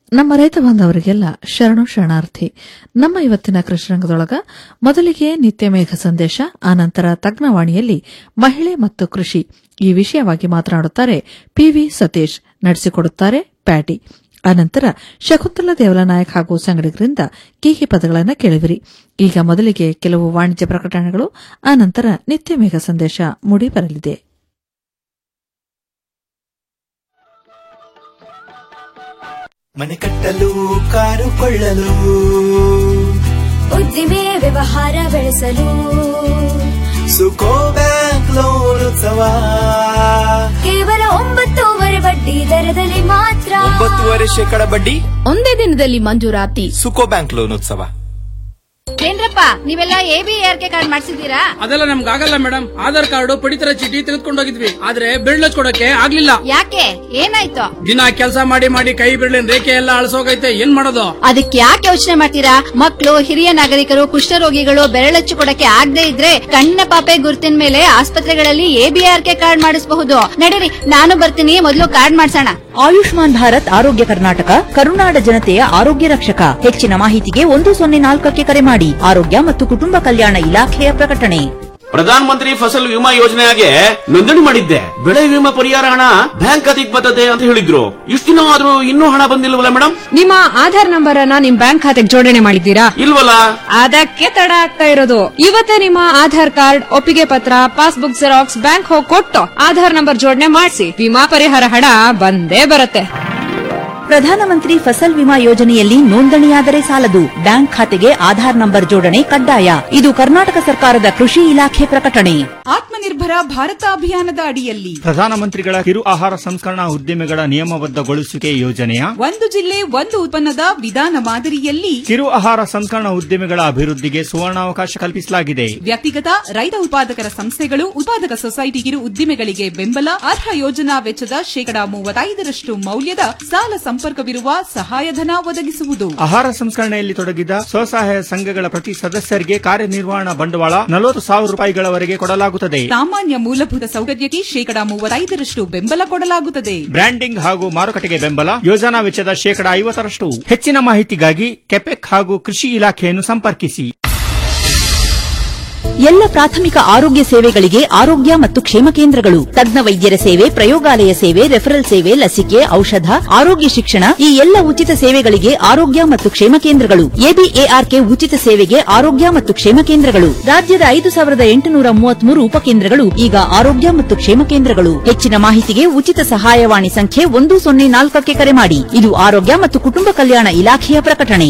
ನಮ್ಮ ರೈತ ಬಾಂಧವರಿಗೆಲ್ಲ ಶರಣು ಶರಣಾರ್ಥಿ ನಮ್ಮ ಇವತ್ತಿನ ಕೃಷಿರಂಗದೊಳಗ ಮೊದಲಿಗೆ ನಿತ್ಯ ಮೇಘ ಸಂದೇಶ ಆನಂತರ ತಜ್ಞವಾಣಿಯಲ್ಲಿ ಮಹಿಳೆ ಮತ್ತು ಕೃಷಿ ಈ ವಿಷಯವಾಗಿ ಮಾತನಾಡುತ್ತಾರೆ ಪಿವಿ ಸತೀಶ್ ನಡೆಸಿಕೊಡುತ್ತಾರೆ ಪ್ಯಾಟಿ ಅನಂತರ ಶಕುಂತಲಾ ದೇವಲನಾಯಕ್ ಹಾಗೂ ಸಂಗಡಿಗರಿಂದ ಕೀಹಿ ಪದಗಳನ್ನು ಕೇಳಿವಿರಿ ಈಗ ಮೊದಲಿಗೆ ಕೆಲವು ವಾಣಿಜ್ಯ ಪ್ರಕಟಣೆಗಳು ಆನಂತರ ನಿತ್ಯ ಮೇಘ ಸಂದೇಶ ಮೂಡಿ ಬರಲಿದೆ ಮನೆ ಕಟ್ಟಲು ಕಾರು ಕೊಳ್ಳಲು ಉದ್ದಿಮೆ ವ್ಯವಹಾರ ಬೆಳೆಸಲು ಸುಕೋ ಬ್ಯಾಂಕ್ ಲೋನ್ ಉತ್ಸವ ಕೇವಲ ಒಂಬತ್ತೂವರೆ ಬಡ್ಡಿ ದರದಲ್ಲಿ ಮಾತ್ರ ಒಂಬತ್ತುವರೆ ಶೇಕಡ ಬಡ್ಡಿ ಒಂದೇ ದಿನದಲ್ಲಿ ಮಂಜೂರಾತಿ ಸುಕೋ ಬ್ಯಾಂಕ್ ಲೋನ್ ಉತ್ಸವ ಏನ್ರಪ್ಪ ನೀವೆಲ್ಲ A B R K card ಮಾಡಿಸಿದೀರಾ ಅದೆಲ್ಲ ನಮ್ಗೆ ಆಗಲ್ಲ ಮೇಡಮ್ ಆಧಾರ್ ಕಾರ್ಡ್ ಪಡಿತರ ಚೀಟಿ ತೆಗೆದುಕೊಂಡು ಹೋಗಿದ್ವಿ ಆದ್ರೆ ಬಿರ್ಳ ಕೊಡಕ್ಕೆ ಆಗ್ಲಿಲ್ಲ ಯಾಕೆ ಏನಾಯ್ತು ದಿನ ಕೆಲಸ ಮಾಡಿ ಮಾಡಿ ಕೈ ಬಿರ್ಲಿನ ರೇಖೆ ಎಲ್ಲ ಅಳಸೋಗೈತೆ ಏನ್ ಮಾಡೋದು ಅದಕ್ಕೆ ಯಾಕೆ ಯೋಚನೆ ಮಾಡ್ತೀರಾ ಮಕ್ಕಳು ಹಿರಿಯ ನಾಗರಿಕರು ಕುಷ್ಠರೋಗಿಗಳು ಬೆರಳಚ್ಚು ಕೊಡಕ್ಕೆ ಆಗದೆ ಇದ್ರೆ ಕಣ್ಣ ಪಾಪೆ ಗುರುತಿನ ಮೇಲೆ ಆಸ್ಪತ್ರೆಗಳಲ್ಲಿ A B R K card ಮಾಡಿಸಬಹುದು ನಡೀರಿ ನಾನು ಬರ್ತೀನಿ ಮೊದಲು ಕಾರ್ಡ್ ಮಾಡ್ಸೋಣ ಆಯುಷ್ಮಾನ್ ಭಾರತ್ ಆರೋಗ್ಯ ಕರ್ನಾಟಕ ಕರುನಾಡ ಜನತೆಯ ಆರೋಗ್ಯ ರಕ್ಷಕ ಹೆಚ್ಚಿನ ಮಾಹಿತಿಗೆ ಒಂದು ಸೊನ್ನೆ ನಾಲ್ಕಕ್ಕೆ ಕರೆ ಮಾಡಿ ಆರೋಗ್ಯ ಮತ್ತು ಕುಟುಂಬ ಕಲ್ಯಾಣ ಇಲಾಖೆಯ ಪ್ರಕಟಣೆ ಪ್ರಧಾನ ಮಂತ್ರಿ ಫಸಲ್ ವಿಮಾ ಯೋಜನೆಗೆ ನೋಂದಣಿ ಮಾಡಿದ್ದೆ ಬೆಳೆ ವಿಮಾ ಪರಿಹಾರ ಹಣ ಬ್ಯಾಂಕ್ ಖಾತೆಗೆ ಬರ್ತದೆ ಅಂತ ಹೇಳಿದ್ರು ಇಷ್ಟು ದಿನ ಆದ್ರೂ ಇನ್ನೂ ಹಣ ಬಂದಿಲ್ವಲ್ಲ ಮೇಡಮ್ ನಿಮ್ಮ ಆಧಾರ್ ನಂಬರ್ ಅನ್ನ ನಿಮ್ ಬ್ಯಾಂಕ್ ಖಾತೆಗೆ ಜೋಡಣೆ ಮಾಡಿದ್ದೀರಾ ಇಲ್ವಲ್ಲ ಅದಕ್ಕೆ ತಡ ಆಗ್ತಾ ಇರೋದು ಇವತ್ತೇ ನಿಮ್ಮ ಆಧಾರ್ ಕಾರ್ಡ್ ಒಪ್ಪಿಗೆ ಪತ್ರ ಪಾಸ್ಬುಕ್ ಜೆರಾಕ್ಸ್ ಬ್ಯಾಂಕ್ ಹೋಗಿ ಕೊಟ್ಟು ಆಧಾರ್ ನಂಬರ್ ಜೋಡಣೆ ಮಾಡಿಸಿ ವಿಮಾ ಪರಿಹಾರ ಹಣ ಬಂದೇ ಬರುತ್ತೆ ಪ್ರಧಾನಮಂತ್ರಿ ಫಸಲ್ ವಿಮಾ ಯೋಜನೆಯಲ್ಲಿ ನೋಂದಣಿಯಾದರೆ ಸಾಲದು ಬ್ಯಾಂಕ್ ಖಾತೆಗೆ ಆಧಾರ್ ನಂಬರ್ ಜೋಡಣೆ ಕಡ್ಡಾಯ ಇದು ಕರ್ನಾಟಕ ಸರ್ಕಾರದ ಕೃಷಿ ಇಲಾಖೆ ಪ್ರಕಟಣೆ ಆತ್ಮನಿರ್ಭರ ಭಾರತ ಅಭಿಯಾನದ ಅಡಿಯಲ್ಲಿ ಪ್ರಧಾನಮಂತ್ರಿಗಳ ಕಿರು ಆಹಾರ ಸಂಸ್ಕರಣಾ ಉದ್ದಿಮೆಗಳ ನಿಯಮಬದ್ಧಗೊಳಿಸುವಿಕೆ ಯೋಜನೆಯ ಒಂದು ಜಿಲ್ಲೆ ಒಂದು ಉತ್ಪನ್ನದ ವಿಧಾನ ಮಾದರಿಯಲ್ಲಿ ಕಿರು ಆಹಾರ ಸಂಸ್ಕರಣಾ ಉದ್ದಿಮೆಗಳ ಅಭಿವೃದ್ಧಿಗೆ ಸುವರ್ಣಾವಕಾಶ ಕಲ್ಪಿಸಲಾಗಿದೆ ವ್ಯಕ್ತಿಗತ ರೈತ ಉತ್ಪಾದಕರ ಸಂಸ್ಥೆಗಳು ಉತ್ಪಾದಕ ಸೊಸೈಟಿ ಕಿರು ಉದ್ದಿಮೆಗಳಿಗೆ ಬೆಂಬಲ ಅರ್ಹ ಯೋಜನಾ ವೆಚ್ಚದ ಶೇಕಡಾ ಮೂವತ್ತೈದರಷ್ಟು ಮೌಲ್ಯದ ಸಾಲ ಸಂಪರ್ಕವಿರುವ ಸಹಾಯಧನ ಒದಗಿಸುವುದು ಆಹಾರ ಸಂಸ್ಕರಣೆಯಲ್ಲಿ ತೊಡಗಿದ ಸ್ವಸಹಾಯ ಸಂಘಗಳ ಪ್ರತಿ ಸದಸ್ಯರಿಗೆ ಕಾರ್ಯನಿರ್ವಹಣಾ ಬಂಡವಾಳ ನಲವತ್ತು ಸಾವಿರ ರೂಪಾಯಿಗಳವರೆಗೆ ಕೊಡಲಾಗುತ್ತದೆ ಸಾಮಾನ್ಯ ಮೂಲಭೂತ ಸೌಕರ್ಯಕ್ಕೆ ಶೇಕಡಾ ಮೂವತ್ತೈದರಷ್ಟು ಬೆಂಬಲ ಕೊಡಲಾಗುತ್ತದೆ ಬ್ರ್ಯಾಂಡಿಂಗ್ ಹಾಗೂ ಮಾರುಕಟ್ಟೆಗೆ ಬೆಂಬಲ ಯೋಜನಾ ವೆಚ್ಚದ ಶೇಕಡಾ ಐವತ್ತರಷ್ಟು ಹೆಚ್ಚಿನ ಮಾಹಿತಿಗಾಗಿ ಕೆಪೆಕ್ ಹಾಗೂ ಕೃಷಿ ಇಲಾಖೆಯನ್ನು ಸಂಪರ್ಕಿಸಿ ಎಲ್ಲ ಪ್ರಾಥಮಿಕ ಆರೋಗ್ಯ ಸೇವೆಗಳಿಗೆ ಆರೋಗ್ಯ ಮತ್ತು ಕ್ಷೇಮ ಕೇಂದ್ರಗಳು ತಜ್ಞ ವೈದ್ಯರ ಸೇವೆ ಪ್ರಯೋಗಾಲಯ ಸೇವೆ ರೆಫರಲ್ ಸೇವೆ ಲಸಿಕೆ ಔಷಧ ಆರೋಗ್ಯ ಶಿಕ್ಷಣ ಈ ಎಲ್ಲ ಉಚಿತ ಸೇವೆಗಳಿಗೆ ಆರೋಗ್ಯ ಮತ್ತು ಕ್ಷೇಮ ಕೇಂದ್ರಗಳು ಎಬಿಎಆರ್ಕೆ ಉಚಿತ ಸೇವೆಗೆ ಆರೋಗ್ಯ ಮತ್ತು ಕ್ಷೇಮ ಕೇಂದ್ರಗಳು ರಾಜ್ಯದ ಐದು ಸಾವಿರದ ಎಂಟುನೂರ ಮೂವತ್ಮೂರು ಉಪಕೇಂದ್ರಗಳು ಈಗ ಆರೋಗ್ಯ ಮತ್ತು ಕ್ಷೇಮ ಕೇಂದ್ರಗಳು ಹೆಚ್ಚಿನ ಮಾಹಿತಿಗೆ ಉಚಿತ ಸಹಾಯವಾಣಿ ಸಂಖ್ಯೆ ಒಂದು ಸೊನ್ನೆ ನಾಲ್ಕಕ್ಕೆ ಕರೆ ಮಾಡಿ ಇದು ಆರೋಗ್ಯ ಮತ್ತು ಕುಟುಂಬ ಕಲ್ಯಾಣ ಇಲಾಖೆಯ ಪ್ರಕಟಣೆ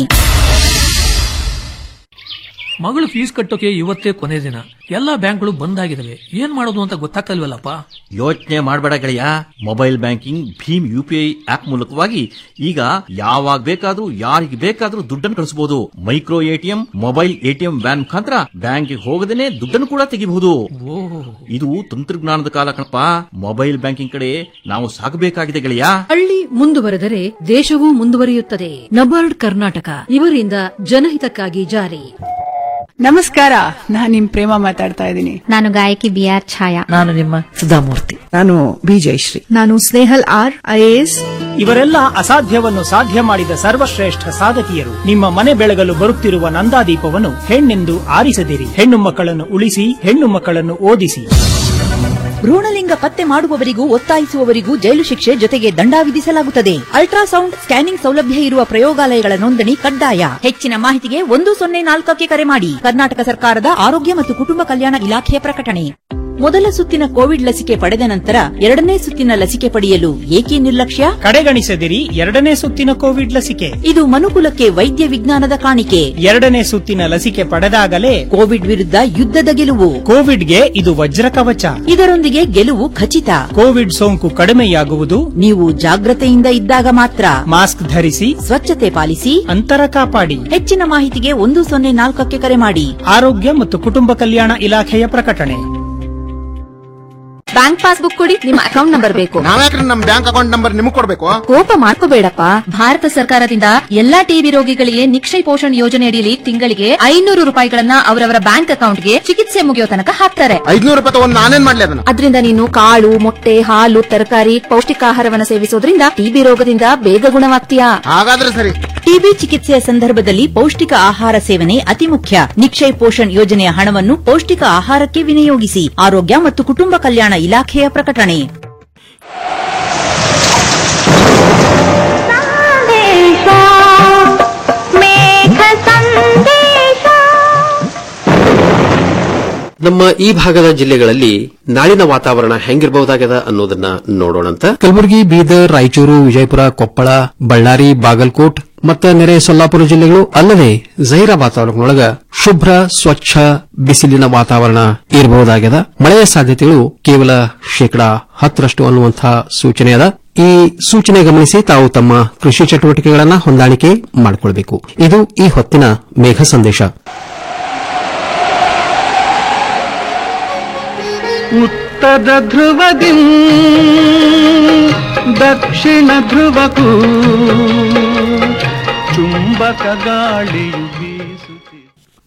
ಮಗಳು ಫೀಸ್ ಕಟ್ಟೋಕೆ ಇವತ್ತೇ ಕೊನೆ ದಿನ ಎಲ್ಲಾ ಬ್ಯಾಂಕ್ಗಳು ಬಂದ್ ಆಗಿದಾವೆ ಏನ್ ಮಾಡೋದು ಅಂತ ಗೊತ್ತಾಗ್ತಲ್ವಲ್ಲಪ್ಪ ಯೋಚನೆ ಮಾಡಬೇಡ ಗೆಳೆಯ mobile banking Bhim U P I app ಮೂಲಕವಾಗಿ ಈಗ ಯಾವಾಗ ಬೇಕಾದ್ರೂ ಯಾರಿಗೆ ಬೇಕಾದ್ರೂ ದುಡ್ಡನ್ನು ಕಳಿಸಬಹುದು micro ATM mobile ATM van ಮುಖಾಂತರ ಬ್ಯಾಂಕಿಗೆ ಹೋಗದೇನೆ ದುಡ್ಡನ್ನು ಕೂಡ ತೆಗಿಬಹುದು ಇದು ತಂತ್ರಜ್ಞಾನದ ಕಾಲ ಕಣಪ್ಪ ಮೊಬೈಲ್ ಬ್ಯಾಂಕಿಂಗ್ ಕಡೆ ನಾವು ಸಾಗಬೇಕಾಗಿದೆ ಗೆಳೆಯ ಹಳ್ಳಿ ಮುಂದುವರೆದರೆ ದೇಶವೂ ಮುಂದುವರಿಯುತ್ತದೆ ನಬಾರ್ಡ್ ಕರ್ನಾಟಕ ಇವರಿಂದ ಜನಹಿತಕ್ಕಾಗಿ ಜಾರಿ ನಮಸ್ಕಾರ ನಾನ್ ನಿಮ್ ಪ್ರೇಮ ಮಾತಾಡ್ತಾ ಇದ್ದೀನಿ ನಾನು ಗಾಯಕಿ ಬಿ ಆರ್ ಛಾಯಾ ನಾನು ನಿಮ್ಮ ಸುಧಾಮೂರ್ತಿ ನಾನು ಬಿ ಜಯಶ್ರೀ ನಾನು ಸ್ನೇಹಲ್ ಆರ್ ಐಎಎಸ್ ಇವರೆಲ್ಲ ಅಸಾಧ್ಯವನ್ನು ಸಾಧ್ಯ ಮಾಡಿದ ಸರ್ವಶ್ರೇಷ್ಠ ಸಾಧಕಿಯರು ನಿಮ್ಮ ಮನೆ ಬೆಳಗಲು ಬರುತ್ತಿರುವ ನಂದಾದೀಪವನ್ನು ಹೆಣ್ಣೆಂದು ಆರಿಸದಿರಿ ಹೆಣ್ಣು ಮಕ್ಕಳನ್ನು ಉಳಿಸಿ ಹೆಣ್ಣು ಮಕ್ಕಳನ್ನು ಓದಿಸಿ ಭ್ರೂಣಲಿಂಗ ಪತ್ತೆ ಮಾಡುವವರಿಗೂ ಒತ್ತಾಯಿಸುವವರಿಗೂ ಜೈಲು ಶಿಕ್ಷೆ ಜೊತೆಗೆ ದಂಡ ವಿಧಿಸಲಾಗುತ್ತದೆ ಅಲ್ಟ್ರಾಸೌಂಡ್ ಸ್ಕ್ಯಾನಿಂಗ್ ಸೌಲಭ್ಯ ಇರುವ ಪ್ರಯೋಗಾಲಯಗಳ ನೋಂದಣಿ ಕಡ್ಡಾಯ ಹೆಚ್ಚಿನ ಮಾಹಿತಿಗೆ ಒಂದು ಸೊನ್ನೆ ನಾಲ್ಕಕ್ಕೆ ಕರೆ ಮಾಡಿ ಕರ್ನಾಟಕ ಸರ್ಕಾರದ ಆರೋಗ್ಯ ಮತ್ತು ಕುಟುಂಬ ಕಲ್ಯಾಣ ಇಲಾಖೆಯ ಪ್ರಕಟಣೆ ಮೊದಲ ಸುತ್ತಿನ ಕೋವಿಡ್ ಲಸಿಕೆ ಪಡೆದ ನಂತರ ಎರಡನೇ ಸುತ್ತಿನ ಲಸಿಕೆ ಪಡೆಯಲು ಏಕೆ ನಿರ್ಲಕ್ಷ್ಯ ಕಡೆಗಣಿಸದಿರಿ ಎರಡನೇ ಸುತ್ತಿನ ಕೋವಿಡ್ ಲಸಿಕೆ ಇದು ಮನುಕುಲಕ್ಕೆ ವೈದ್ಯ ವಿಜ್ಞಾನದ ಕಾಣಿಕೆ ಎರಡನೇ ಸುತ್ತಿನ ಲಸಿಕೆ ಪಡೆದಾಗಲೇ ಕೋವಿಡ್ ವಿರುದ್ಧ ಯುದ್ಧದ ಗೆಲುವು ಕೋವಿಡ್ಗೆ ಇದು ವಜ್ರ ಕವಚ ಇದರೊಂದಿಗೆ ಗೆಲುವು ಖಚಿತ ಕೋವಿಡ್ ಸೋಂಕು ಕಡಿಮೆಯಾಗುವುದು ನೀವು ಜಾಗ್ರತೆಯಿಂದ ಇದ್ದಾಗ ಮಾತ್ರ ಮಾಸ್ಕ್ ಧರಿಸಿ ಸ್ವಚ್ಛತೆ ಪಾಲಿಸಿ ಅಂತರ ಕಾಪಾಡಿ ಹೆಚ್ಚಿನ ಮಾಹಿತಿಗೆ ಒಂದು ಸೊನ್ನೆ ನಾಲ್ಕಕ್ಕೆ ಕರೆ ಮಾಡಿ ಆರೋಗ್ಯ ಮತ್ತು ಕುಟುಂಬ ಕಲ್ಯಾಣ ಇಲಾಖೆಯ ಪ್ರಕಟಣೆ ಬ್ಯಾಂಕ್ ಪಾಸ್ಬುಕ್ ಕೊಡಿ ನಿಮ್ಮ ಅಕೌಂಟ್ ನಂಬರ್ ಬೇಕು ನಾವ್ಯಾಕ್ರಿ ನಮ್ ಬ್ಯಾಂಕ್ ಅಕೌಂಟ್ ನಂಬರ್ ನಿಮಗ್ ಕೊಡ್ಬೇಕು ಕೋಪ ಮಾಡ್ಕೋಬೇಡಪ್ಪ ಭಾರತ ಸರ್ಕಾರದಿಂದ ಎಲ್ಲಾ ಟಿಬಿ ರೋಗಿಗಳಿಗೆ ನಿಕ್ಷಯ ಪೋಷಣ್ ಯೋಜನೆ ಅಡಿಯಲ್ಲಿ ತಿಂಗಳಿಗೆ ಐನೂರು ರೂಪಾಯಿಗಳನ್ನ ಅವರವರ ಬ್ಯಾಂಕ್ ಅಕೌಂಟ್ಗೆ ಚಿಕಿತ್ಸೆ ಮುಗಿಯೋ ತನಕ ಹಾಕ್ತಾರೆ ಐದ್ನೂರು ರೂಪಾಯಿ ತಗೊಂಡ್ ನಾನೇನ್ ಮಾಡ್ಲಿ ಅದನ್ನ ಅದರಿಂದ ನೀನು ಕಾಳು ಮೊಟ್ಟೆ ಹಾಲು ತರಕಾರಿ ಪೌಷ್ಟಿಕಾಹಾರವನ್ನ ಸೇವಿಸೋದ್ರಿಂದ ಟಿಬಿ ರೋಗದಿಂದ ಬೇಗ ಗುಣವಾಗ್ತೀಯಾ ಹಾಗಾದ್ರೆ ಸರಿ ಟಿಬಿ ಚಿಕಿತ್ಸೆಯ ಸಂದರ್ಭದಲ್ಲಿ ಪೌಷ್ಟಿಕ ಆಹಾರ ಸೇವನೆ ಅತಿ ಮುಖ್ಯ ನಿಕ್ಷಯ್ ಪೋಷಣ್ ಯೋಜನೆಯ ಹಣವನ್ನು ಪೌಷ್ಟಿಕ ಆಹಾರಕ್ಕೆ ವಿನಿಯೋಗಿಸಿ ಆರೋಗ್ಯ ಮತ್ತು ಕುಟುಂಬ ಕಲ್ಯಾಣ ಇಲಾಖೆಯ ಪ್ರಕಟಣೆ ನಮ್ಮ ಈ ಭಾಗದ ಜಿಲ್ಲೆಗಳಲ್ಲಿ ನಾಳಿನ ವಾತಾವರಣ ಹೆಂಗಿರಬಹುದಾಗದ ಅನ್ನೋದನ್ನ ನೋಡೋಣಂತ ಕಲಬುರಗಿ ಬೀದರ್ ರಾಯಚೂರು ವಿಜಯಪುರ ಕೊಪ್ಪಳ ಬಳ್ಳಾರಿ ಬಾಗಲಕೋಟ್ ಮತ್ತು ನೆರೆ ಸೊಲ್ಲಾಪುರ ಜಿಲ್ಲೆಗಳು ಅಲ್ಲದೆ ಜೈರಾಬಾದ್ ತಾಲೂಕಿನೊಳಗ ಶುಭ್ರ ಸ್ವಚ್ಛ ಬಿಸಿಲಿನ ವಾತಾವರಣ ಇರಬಹುದಾಗ್ಯದ ಮಳೆಯ ಸಾಧ್ಯತೆಗಳು ಕೇವಲ ಶೇಕಡಾ ಹತ್ತರಷ್ಟು ಅನ್ನುವಂತಹ ಸೂಚನೆ ಅದ ಈ ಸೂಚನೆ ಗಮನಿಸಿ ತಾವು ತಮ್ಮ ಕೃಷಿ ಚಟುವಟಿಕೆಗಳನ್ನ ಹೊಂದಾಣಿಕೆ ಮಾಡಿಕೊಳ್ಬೇಕು ಇದು ಈ ಹೊತ್ತಿನ ಮೇಘ ಸಂದೇಶ ಉತ್ತರ ಧ್ರುವದಿ ದಕ್ಷಿಣ ಧ್ರುವಕ್ಕೂ ಚುಂಬಕ ಗಾಳಿಯು ಬೀಸುತ್ತಿದೆ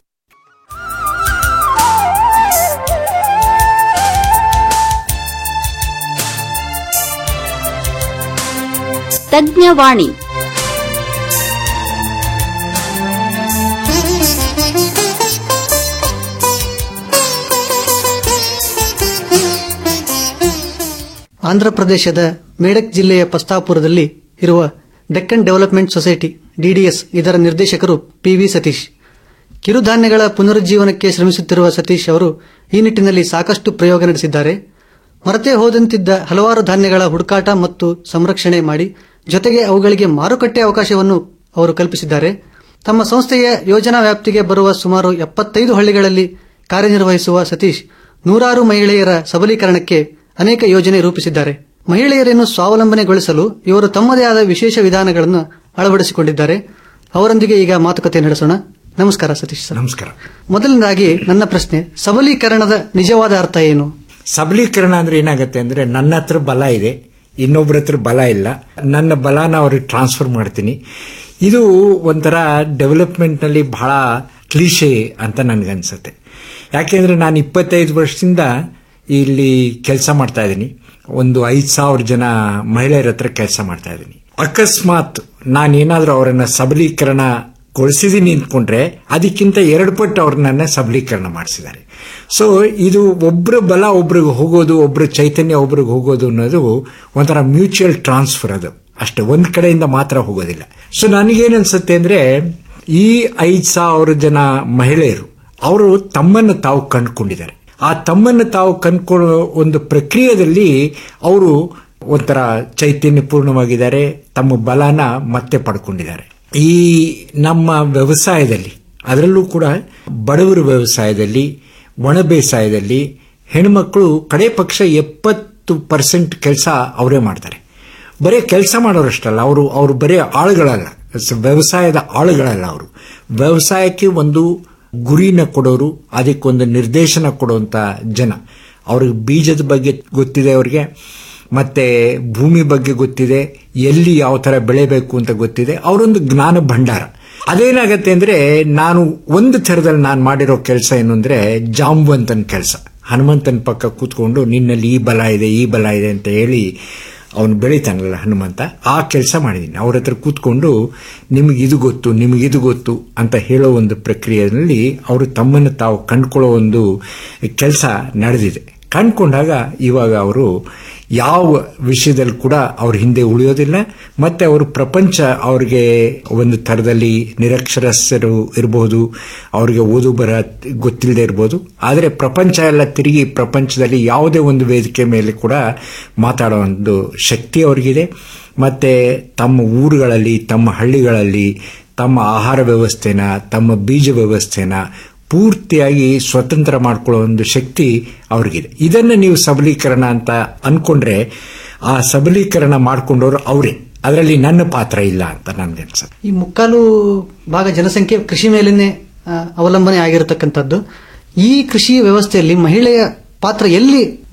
ತಜ್ಞವಾಣಿ ಆಂಧ್ರಪ್ರದೇಶದ ಮೇಡಕ್ ಜಿಲ್ಲೆಯ ಪಸ್ತಾಪುರದಲ್ಲಿ ಇರುವ ಡೆಕ್ಕನ್ ಡೆವಲಪ್ಮೆಂಟ್ ಸೊಸೈಟಿ ಡಿಡಿಎಸ್ ಇದರ ನಿರ್ದೇಶಕರು ಪಿವಿ ಸತೀಶ್ ಕಿರುಧಾನ್ಯಗಳ ಪುನರುಜ್ಜೀವನಕ್ಕೆ ಶ್ರಮಿಸುತ್ತಿರುವ ಸತೀಶ್ ಅವರು ಈ ನಿಟ್ಟಿನಲ್ಲಿ ಸಾಕಷ್ಟು ಪ್ರಯೋಗ ನಡೆಸಿದ್ದಾರೆ ಮರತೆ ಹೋದಂತಿದ್ದ ಹಲವಾರು ಧಾನ್ಯಗಳ ಹುಡುಕಾಟ ಮತ್ತು ಸಂರಕ್ಷಣೆ ಮಾಡಿ ಜೊತೆಗೆ ಅವುಗಳಿಗೆ ಮಾರುಕಟ್ಟೆ ಅವಕಾಶವನ್ನು ಅವರು ಕಲ್ಪಿಸಿದ್ದಾರೆ ತಮ್ಮ ಸಂಸ್ಥೆಯ ಯೋಜನಾ ವ್ಯಾಪ್ತಿಗೆ ಬರುವ ಸುಮಾರು ಎಪ್ಪತ್ತೈದು ಹಳ್ಳಿಗಳಲ್ಲಿ ಕಾರ್ಯನಿರ್ವಹಿಸುವ ಸತೀಶ್ ನೂರಾರು ಮಹಿಳೆಯರ ಸಬಲೀಕರಣಕ್ಕೆ ಅನೇಕ ಯೋಜನೆ ರೂಪಿಸಿದ್ದಾರೆ ಮಹಿಳೆಯರನ್ನು ಸ್ವಾವಲಂಬನೆಗೊಳಿಸಲು ಇವರು ತಮ್ಮದೇ ಆದ ವಿಶೇಷ ವಿಧಾನಗಳನ್ನು ಅಳವಡಿಸಿಕೊಂಡಿದ್ದಾರೆ ಅವರೊಂದಿಗೆ ಈಗ ಮಾತುಕತೆ ನಡೆಸೋಣ ನಮಸ್ಕಾರ ಸತೀಶ್ ಸರ್ ನಮಸ್ಕಾರ ಮೊದಲನೇದಾಗಿ ನನ್ನ ಪ್ರಶ್ನೆ ಸಬಲೀಕರಣದ ನಿಜವಾದ ಅರ್ಥ ಏನು ಸಬಲೀಕರಣ ಅಂದ್ರೆ ಏನಾಗುತ್ತೆ ಅಂದ್ರೆ ನನ್ನ ಹತ್ರ ಬಲ ಇದೆ ಇನ್ನೊಬ್ಬರ ಹತ್ರ ಬಲ ಇಲ್ಲ ನನ್ನ ಬಲನ ಅವ್ರಿಗೆ ಟ್ರಾನ್ಸ್ಫರ್ ಮಾಡ್ತೀನಿ ಇದು ಒಂಥರ ಡೆವಲಪ್ಮೆಂಟ್ ನಲ್ಲಿ ಬಹಳ ಕ್ಲೀಶೆ ಅಂತ ನನ್ಗನ್ಸುತ್ತೆ ಯಾಕೆಂದ್ರೆ ನಾನು ಇಪ್ಪತ್ತೈದು ವರ್ಷದಿಂದ ಇಲ್ಲಿ ಕೆಲಸ ಮಾಡ್ತಾ ಇದ್ದೀನಿ ಒಂದು ಐದು ಸಾವಿರ ಜನ ಮಹಿಳೆಯರ ಹತ್ರ ಕೆಲಸ ಮಾಡ್ತಾ ಇದ್ದೀನಿ ಅಕಸ್ಮಾತ್ ನಾನೇನಾದ್ರೂ ಅವರನ್ನ ಸಬಲೀಕರಣ ಗೊಳಿಸಿದೀನಿ ಅಂದ್ಕೊಂಡ್ರೆ ಅದಕ್ಕಿಂತ ಎರಡು ಪಟ್ಟು ಅವ್ರನ್ನ ಸಬಲೀಕರಣ ಮಾಡಿಸಿದ್ದಾರೆ ಸೊ ಇದು ಒಬ್ಬರ ಬಲ ಒಬ್ರಿಗೆ ಹೋಗೋದು ಒಬ್ಬರ ಚೈತನ್ಯ ಒಬ್ರಿಗೆ ಹೋಗೋದು ಅನ್ನೋದು ಒಂಥರ ಮ್ಯೂಚುವಲ್ ಟ್ರಾನ್ಸ್ಫರ್ ಅದು ಅಷ್ಟೇ ಒಂದ್ ಕಡೆಯಿಂದ ಮಾತ್ರ ಹೋಗೋದಿಲ್ಲ ಸೊ ನನಗೇನ್ ಅನ್ಸುತ್ತೆ ಅಂದ್ರೆ ಈ ಐದ್ ಸಾವಿರ ಜನ ಮಹಿಳೆಯರು ಅವರು ತಮ್ಮನ್ನು ತಾವು ಕಂಡುಕೊಂಡಿದ್ದಾರೆ ಆ ತಮ್ಮನ್ನು ತಾವು ಕಂಡುಕೊಳ್ಳೋ ಒಂದು ಪ್ರಕ್ರಿಯೆಯಲ್ಲಿ ಅವರು ಒಂಥರ ಚೈತನ್ಯಪೂರ್ಣವಾಗಿದ್ದಾರೆ ತಮ್ಮ ಬಲನ ಮತ್ತೆ ಪಡ್ಕೊಂಡಿದ್ದಾರೆ ಈ ನಮ್ಮ ವ್ಯವಸಾಯದಲ್ಲಿ ಅದರಲ್ಲೂ ಕೂಡ ಬಡವರ ವ್ಯವಸಾಯದಲ್ಲಿ ಒಣ ಬೇಸಾಯದಲ್ಲಿ ಹೆಣ್ಮಕ್ಳು ಕಡೆ ಪಕ್ಷ ಎಪ್ಪತ್ತು ಪರ್ಸೆಂಟ್ ಕೆಲಸ ಅವರೇ ಮಾಡ್ತಾರೆ ಬರೀ ಕೆಲಸ ಮಾಡೋರಷ್ಟಲ್ಲ ಅವರು ಅವರು ಬರೀ ಆಳುಗಳಲ್ಲ ವ್ಯವಸಾಯದ ಆಳುಗಳಲ್ಲ ಅವರು ವ್ಯವಸಾಯಕ್ಕೆ ಒಂದು ಗುರಿನ ಕೊಡೋರು ಅದಕ್ಕೊಂದು ನಿರ್ದೇಶನ ಕೊಡುವಂತ ಜನ ಅವ್ರಿಗೆ ಬೀಜದ ಬಗ್ಗೆ ಗೊತ್ತಿದೆ ಅವ್ರಿಗೆ ಮತ್ತೆ ಭೂಮಿ ಬಗ್ಗೆ ಗೊತ್ತಿದೆ ಎಲ್ಲಿ ಯಾವ ತರ ಬೆಳೆಬೇಕು ಅಂತ ಗೊತ್ತಿದೆ ಅವರೊಂದು ಜ್ಞಾನ ಭಂಡಾರ ಅದೇನಾಗತ್ತೆ ಅಂದ್ರೆ ನಾನು ಒಂದು ಥರದಲ್ಲಿ ನಾನು ಮಾಡಿರೋ ಕೆಲಸ ಏನು ಅಂದ್ರೆ ಜಾಂಬವಂತನ ಕೆಲಸ ಹನುಮಂತನ ಪಕ್ಕ ಕೂತ್ಕೊಂಡು ನಿನ್ನಲ್ಲಿ ಈ ಬಲ ಇದೆ ಈ ಬಲ ಇದೆ ಅಂತ ಹೇಳಿ ಅವನು ಬೆಳಿತಾನಲ್ಲ ಹನುಮಂತ ಆ ಕೆಲಸ ಮಾಡಿದ್ದೀನಿ ಅವ್ರ ಹತ್ರ ಕೂತ್ಕೊಂಡು ನಿಮಗೆ ಇದು ಗೊತ್ತು ನಿಮಗೆ ಇದು ಗೊತ್ತು ಅಂತ ಹೇಳೋ ಒಂದು ಪ್ರಕ್ರಿಯೆಯಲ್ಲಿ ಅವರು ತಮ್ಮನ್ನು ತಾವು ಕಂಡುಕೊಳ್ಳೋ ಒಂದು ಕೆಲಸ ನಡೆದಿದೆ ಕಂಡುಕೊಂಡಾಗ ಇವಾಗ ಅವರು ಯಾವ ವಿಷಯದಲ್ಲಿ ಕೂಡ ಅವ್ರ ಹಿಂದೆ ಉಳಿಯೋದಿಲ್ಲ ಮತ್ತೆ ಅವರು ಪ್ರಪಂಚ ಅವ್ರಿಗೆ ಒಂದು ಥರದಲ್ಲಿ ನಿರಕ್ಷರಸ್ಥರು ಇರಬಹುದು ಅವ್ರಿಗೆ ಓದು ಬರ ಗೊತ್ತಿಲ್ಲದೆ ಇರಬಹುದು ಆದರೆ ಪ್ರಪಂಚ ಎಲ್ಲ ತಿರುಗಿ ಪ್ರಪಂಚದಲ್ಲಿ ಯಾವುದೇ ಒಂದು ವೇದಿಕೆ ಮೇಲೆ ಕೂಡ ಮಾತಾಡೋ ಒಂದು ಶಕ್ತಿ ಅವ್ರಿಗಿದೆ ಮತ್ತೆ ತಮ್ಮ ಊರುಗಳಲ್ಲಿ ತಮ್ಮ ಹಳ್ಳಿಗಳಲ್ಲಿ ತಮ್ಮ ಆಹಾರ ವ್ಯವಸ್ಥೆನ ತಮ್ಮ ಬೀಜ ವ್ಯವಸ್ಥೆನ ಪೂರ್ತಿಯಾಗಿ ಸ್ವತಂತ್ರ ಮಾಡ್ಕೊಳ್ಳೋ ಒಂದು ಶಕ್ತಿ ಅವ್ರಿಗಿದೆ ಇದನ್ನ ನೀವು ಸಬಲೀಕರಣ ಅಂತ ಅನ್ಕೊಂಡ್ರೆ ಆ ಸಬಲೀಕರಣ ಮಾಡ್ಕೊಂಡವ್ರು ಅವರೇ ಅದರಲ್ಲಿ ನನ್ನ ಪಾತ್ರ ಇಲ್ಲ ಅಂತ ನನ್ಗೆ ಅನ್ಸುತ್ತೆ ಈ ಮುಕ್ಕಾಲು ಭಾಗ ಜನಸಂಖ್ಯೆ ಕೃಷಿ ಮೇಲೇನೆ ಆ, ಅವಲಂಬನೆ ಆಗಿರತಕ್ಕಂಥದ್ದು ಈ ಕೃಷಿ ವ್ಯವಸ್ಥೆಯಲ್ಲಿ ಮಹಿಳೆಯ ಪಾತ್ರ ಎಲ್ಲಿ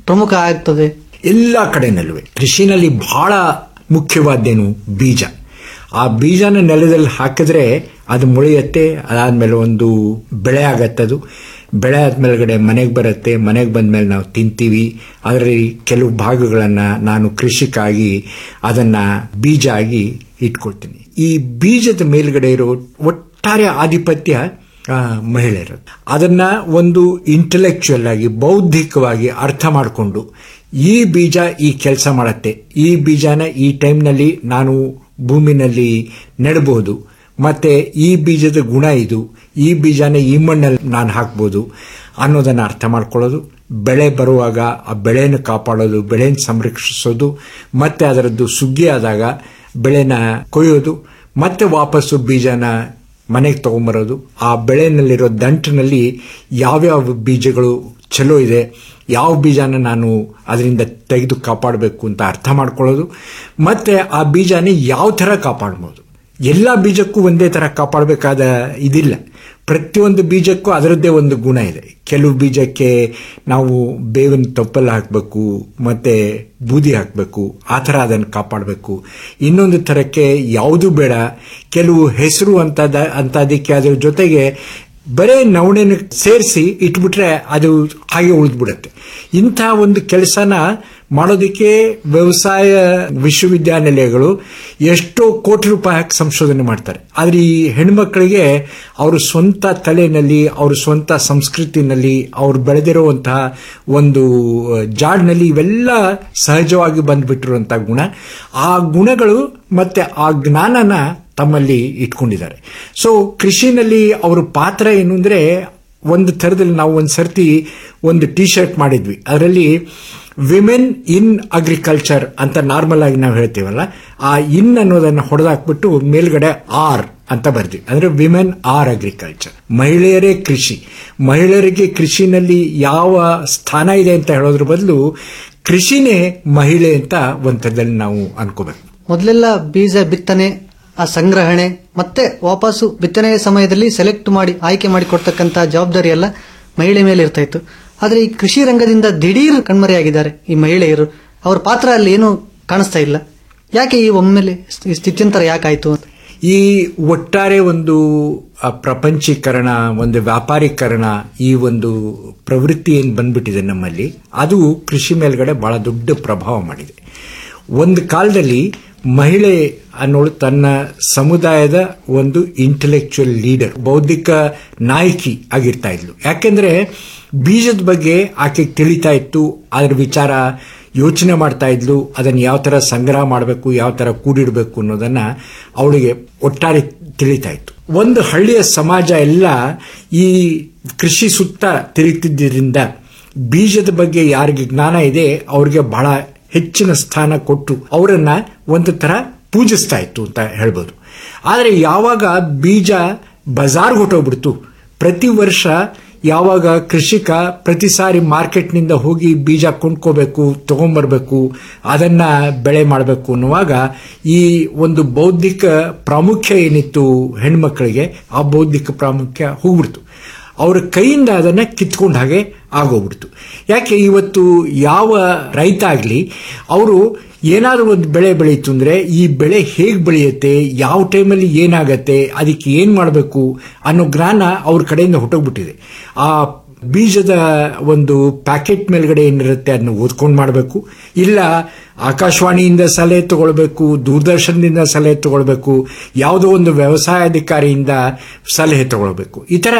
ಪ್ರಮುಖ ಆಗ್ತದೆ ಎಲ್ಲ ಕಡೆನಲ್ಲೂ ಕೃಷಿನಲ್ಲಿ ಬಹಳ ಮುಖ್ಯವಾದ್ದೇನು ಬೀಜ ಆ ಬೀಜನ ನೆಲದಲ್ಲಿ ಹಾಕಿದ್ರೆ ಅದು ಮೊಳೆಯುತ್ತೆ ಅದಾದ್ಮೇಲೆ ಒಂದು ಬೆಳೆ ಆಗತ್ತದು ಬೆಳೆ ಆದ್ಮೇಲೆಗಡೆ ಮನೆಗೆ ಬರುತ್ತೆ ಮನೆಗೆ ಬಂದ್ಮೇಲೆ ನಾವು ತಿಂತೀವಿ ಅದರಲ್ಲಿ ಕೆಲವು ಭಾಗಗಳನ್ನ ನಾನು ಕೃಷಿಕಾಗಿ ಅದನ್ನ ಬೀಜ ಆಗಿ ಇಟ್ಕೊಳ್ತೀನಿ ಈ ಬೀಜದ ಮೇಲ್ಗಡೆ ಇರೋ ಒಟ್ಟಾರೆ ಆಧಿಪತ್ಯ ಆ, ಮಹಿಳೆಯರು ಅದನ್ನ ಒಂದು ಇಂಟೆಲೆಕ್ಚುಯಲ್ ಆಗಿ ಬೌದ್ಧಿಕವಾಗಿ ಅರ್ಥ ಮಾಡಿಕೊಂಡು ಈ ಬೀಜ ಈ ಕೆಲಸ ಮಾಡತ್ತೆ ಈ ಬೀಜನ ಈ ಟೈಮ್ನಲ್ಲಿ ನಾನು ಭೂಮಿನಲ್ಲಿ ನೆಡಬಹುದು ಮತ್ತೆ ಈ ಬೀಜದ ಗುಣ ಇದು ಈ ಬೀಜನ ಈ ಮಣ್ಣಲ್ಲಿ ನಾನು ಹಾಕ್ಬೋದು ಅನ್ನೋದನ್ನ ಅರ್ಥ ಮಾಡ್ಕೊಳ್ಳೋದು ಬೆಳೆ ಬರುವಾಗ ಆ ಬೆಳೆಯನ್ನು ಕಾಪಾಡೋದು ಬೆಳೆಯನ್ನು ಸಂರಕ್ಷಿಸೋದು ಮತ್ತೆ ಅದರದ್ದು ಸುಗ್ಗಿ ಆದಾಗ ಬೆಳೆನ ಕೊಯ್ಯೋದು ಮತ್ತೆ ವಾಪಸ್ಸು ಬೀಜನ ಮನೆಗೆ ತಗೊಂಬರೋದು ಆ ಬೆಳೆನಲ್ಲಿರೋ ದಂಟಿನಲ್ಲಿ ಯಾವ್ಯಾವ ಬೀಜಗಳು ಚಲೋ ಇದೆ ಯಾವ ಬೀಜನ ನಾನು ಅದರಿಂದ ತೆಗೆದು ಕಾಪಾಡಬೇಕು ಅಂತ ಅರ್ಥ ಮಾಡ್ಕೊಳ್ಳೋದು ಮತ್ತೆ ಆ ಬೀಜನ ಯಾವ ಥರ ಕಾಪಾಡ್ಬೋದು ಎಲ್ಲ ಬೀಜಕ್ಕೂ ಒಂದೇ ಥರ ಕಾಪಾಡಬೇಕಾದ ಇದಿಲ್ಲ ಪ್ರತಿಯೊಂದು ಬೀಜಕ್ಕೂ ಅದರದ್ದೇ ಒಂದು ಗುಣ ಇದೆ ಕೆಲವು ಬೀಜಕ್ಕೆ ನಾವು ಬೇವಿನ ತೊಪ್ಪಲ್ಲಿ ಹಾಕಬೇಕು ಮತ್ತೆ ಬೂದಿ ಹಾಕಬೇಕು ಆ ಥರ ಅದನ್ನು ಕಾಪಾಡಬೇಕು ಇನ್ನೊಂದು ಥರಕ್ಕೆ ಯಾವುದು ಬೇಡ ಕೆಲವು ಹೆಸರು ಅಂತದ ಅಂತದಕ್ಕೆ ಅದ್ರ ಜೊತೆಗೆ ಬರೇ ನವಣೆನ ಸೇರಿಸಿ ಇಟ್ಬಿಟ್ರೆ ಅದು ಹಾಗೆ ಉಳಿದ್ಬಿಡುತ್ತೆ ಇಂಥ ಒಂದು ಕೆಲಸನ ಮಾಡೋದಕ್ಕೆ ವ್ಯವಸಾಯ ವಿಶ್ವವಿದ್ಯಾನಿಲಯಗಳು ಎಷ್ಟೋ ಕೋಟಿ ರೂಪಾಯಿ ಹಾಕಿ ಸಂಶೋಧನೆ ಮಾಡ್ತಾರೆ ಆದ್ರೆ ಈ ಹೆಣ್ಮಕ್ಳಿಗೆ ಅವ್ರ ಸ್ವಂತ ತಲೆನಲ್ಲಿ ಅವ್ರ ಸ್ವಂತ ಸಂಸ್ಕೃತಿನಲ್ಲಿ ಅವ್ರು ಬೆಳೆದಿರುವಂತಹ ಒಂದು ಜಾಡ್ನಲ್ಲಿ ಇವೆಲ್ಲ ಸಹಜವಾಗಿ ಬಂದ್ಬಿಟ್ಟಿರುವಂತಹ ಗುಣ ಆ ಗುಣಗಳು ಮತ್ತೆ ಆ ಜ್ಞಾನನ ತಮ್ಮಲ್ಲಿ ಇಟ್ಕೊಂಡಿದ್ದಾರೆ ಸೊ ಕೃಷಿನಲ್ಲಿ ಅವ್ರ ಪಾತ್ರ ಏನು ಅಂದ್ರೆ ಒಂದು ಥರದಲ್ಲಿ ನಾವು ಒಂದು ಸರ್ತಿ ಒಂದು ಟಿ ಶರ್ಟ್ ಮಾಡಿದ್ವಿ ಅದರಲ್ಲಿ ವಿಮೆನ್ ಇನ್ ಅಗ್ರಿಕಲ್ಚರ್ ಅಂತ ನಾರ್ಮಲ್ ಆಗಿ ನಾವು ಹೇಳ್ತೀವಲ್ಲ ಆ ಇನ್ ಅನ್ನೋದನ್ನ ಹೊಡೆದಾಕ್ಬಿಟ್ಟು ಮೇಲ್ಗಡೆ ಆರ್ ಅಂತ ಬರ್ದ್ವಿ ಅಂದ್ರೆ ವಿಮೆನ್ ಆರ್ ಅಗ್ರಿಕಲ್ಚರ್ ಮಹಿಳೆಯರೇ ಕೃಷಿ ಮಹಿಳೆಯರಿಗೆ ಕೃಷಿನಲ್ಲಿ ಯಾವ ಸ್ಥಾನ ಇದೆ ಅಂತ ಹೇಳೋದ್ರ ಬದಲು ಕೃಷಿನೇ ಮಹಿಳೆ ಅಂತ ಒಂದು ಥರದಲ್ಲಿ ನಾವು ಅನ್ಕೋಬೇಕು ಮೊದಲೆಲ್ಲ ಬೀಜ ಬಿತ್ತನೆ ಆ ಸಂಗ್ರಹಣೆ ಮತ್ತೆ ವಾಪಸ್ಸು ಬಿತ್ತನೆಯ ಸಮಯದಲ್ಲಿ ಸೆಲೆಕ್ಟ್ ಮಾಡಿ ಆಯ್ಕೆ ಮಾಡಿ ಕೊಡ್ತಕ್ಕಂತ ಜವಾಬ್ದಾರಿ ಎಲ್ಲ ಮಹಿಳೆ ಮೇಲೆ ಇರ್ತಾ ಇತ್ತು ಆದ್ರೆ ಈ ಕೃಷಿ ರಂಗದಿಂದ ದಿಢೀರ್ ಕಣ್ಮರೆಯಾಗಿದ್ದಾರೆ ಈ ಮಹಿಳೆಯರು ಅವ್ರ ಪಾತ್ರ ಅಲ್ಲಿ ಏನು ಕಾಣಿಸ್ತಾ ಇಲ್ಲ ಯಾಕೆ ಈ ಒಮ್ಮೆಲೆ ಈ ಸ್ಥಿತ್ಯಂತರ ಯಾಕಾಯ್ತು ಅಂತ ಈ ಒಟ್ಟಾರೆ ಒಂದು ಆ, ಪ್ರಪಂಚೀಕರಣ ಒಂದು ವ್ಯಾಪಾರೀಕರಣ ಈ ಒಂದು ಪ್ರವೃತ್ತಿ ಏನು ಬಂದ್ಬಿಟ್ಟಿದೆ ನಮ್ಮಲ್ಲಿ ಅದು ಕೃಷಿ ಮೇಲ್ಗಡೆ ಬಹಳ ದೊಡ್ಡ ಪ್ರಭಾವ ಮಾಡಿದೆ ಒಂದು ಕಾಲದಲ್ಲಿ ಮಹಿಳೆ ಅನ್ನೋಳು ತನ್ನ ಸಮುದಾಯದ ಒಂದು ಇಂಟೆಲೆಕ್ಚುಯಲ್ ಲೀಡರ್ ಬೌದ್ಧಿಕ ನಾಯಕಿ ಆಗಿರ್ತಾ ಇದ್ಲು ಯಾಕೆಂದ್ರೆ ಬೀಜದ ಬಗ್ಗೆ ಆಕೆ ತಿಳಿತಾ ಇತ್ತು ಅದ್ರ ವಿಚಾರ ಯೋಚನೆ ಮಾಡ್ತಾ ಇದ್ಲು ಅದನ್ನ ಯಾವ ತರ ಸಂಗ್ರಹ ಮಾಡಬೇಕು ಯಾವ ತರ ಕೂಡಿಡಬೇಕು ಅನ್ನೋದನ್ನ ಅವಳಿಗೆ ಒಟ್ಟಾರೆ ತಿಳಿತಾ ಇತ್ತು ಒಂದು ಹಳ್ಳಿಯ ಸಮಾಜ ಎಲ್ಲ ಈ ಕೃಷಿ ಸುತ್ತ ತಿರುಗ್ತಿದ್ದರಿಂದ ಬೀಜದ ಬಗ್ಗೆ ಯಾರಿಗೆ ಜ್ಞಾನ ಇದೆ ಅವ್ರಿಗೆ ಬಹಳ ಹೆಚ್ಚಿನ ಸ್ಥಾನ ಕೊಟ್ಟು ಅವರನ್ನ ಒಂದು ತರ ಪೂಜಿಸ್ತಾ ಇತ್ತು ಅಂತ ಹೇಳ್ಬೋದು ಆದರೆ ಯಾವಾಗ ಬೀಜ ಬಜಾರ್ ಹೊಟ್ಟೋಗ್ಬಿಡ್ತು ಪ್ರತಿ ವರ್ಷ ಯಾವಾಗ ಕೃಷಿಕ ಪ್ರತಿ ಸಾರಿ ಮಾರ್ಕೆಟ್ನಿಂದ ಹೋಗಿ ಬೀಜ ಕೊಂಡ್ಕೋಬೇಕು ತಗೊಂಬರ್ಬೇಕು ಅದನ್ನ ಬೆಳೆ ಮಾಡಬೇಕು ಅನ್ನುವಾಗ ಈ ಒಂದು ಬೌದ್ಧಿಕ ಪ್ರಾಮುಖ್ಯ ಏನಿತ್ತು ಹೆಣ್ಮಕ್ಳಿಗೆ ಆ ಬೌದ್ಧಿಕ ಪ್ರಾಮುಖ್ಯ ಹೋಗ್ಬಿಡ್ತು ಅವರ ಕೈಯಿಂದ ಅದನ್ನ ಕಿತ್ಕೊಂಡ ಹಾಗೆ ಆಗೋಗ್ಬಿಡ್ತು ಯಾಕೆ ಇವತ್ತು ಯಾವ ರೈತ ಆಗಲಿ ಅವರು ಏನಾದರೂ ಒಂದು ಬೆಳೆ ಬೆಳೀತು ಅಂದ್ರೆ ಈ ಬೆಳೆ ಹೇಗೆ ಬೆಳೆಯುತ್ತೆ ಯಾವ ಟೈಮಲ್ಲಿ ಏನಾಗತ್ತೆ ಅದಕ್ಕೆ ಏನು ಮಾಡಬೇಕು ಅನ್ನೋ ಜ್ಞಾನ ಅವ್ರ ಕಡೆಯಿಂದ ಹೊಟ್ಟೋಗ್ಬಿಟ್ಟಿದೆ ಆ ಬೀಜದ ಒಂದು ಪ್ಯಾಕೆಟ್ ಮೇಲ್ಗಡೆ ಏನಿರುತ್ತೆ ಅದನ್ನ ಓದ್ಕೊಂಡು ಮಾಡಬೇಕು ಇಲ್ಲ ಆಕಾಶವಾಣಿಯಿಂದ ಸಲಹೆ ತಗೊಳ್ಬೇಕು ದೂರದರ್ಶನದಿಂದ ಸಲಹೆ ತಗೊಳ್ಬೇಕು ಯಾವುದೋ ಒಂದು ವ್ಯವಸಾಯಾಧಿಕಾರಿಯಿಂದ ಸಲಹೆ ತಗೊಳ್ಬೇಕು ಈ ತರ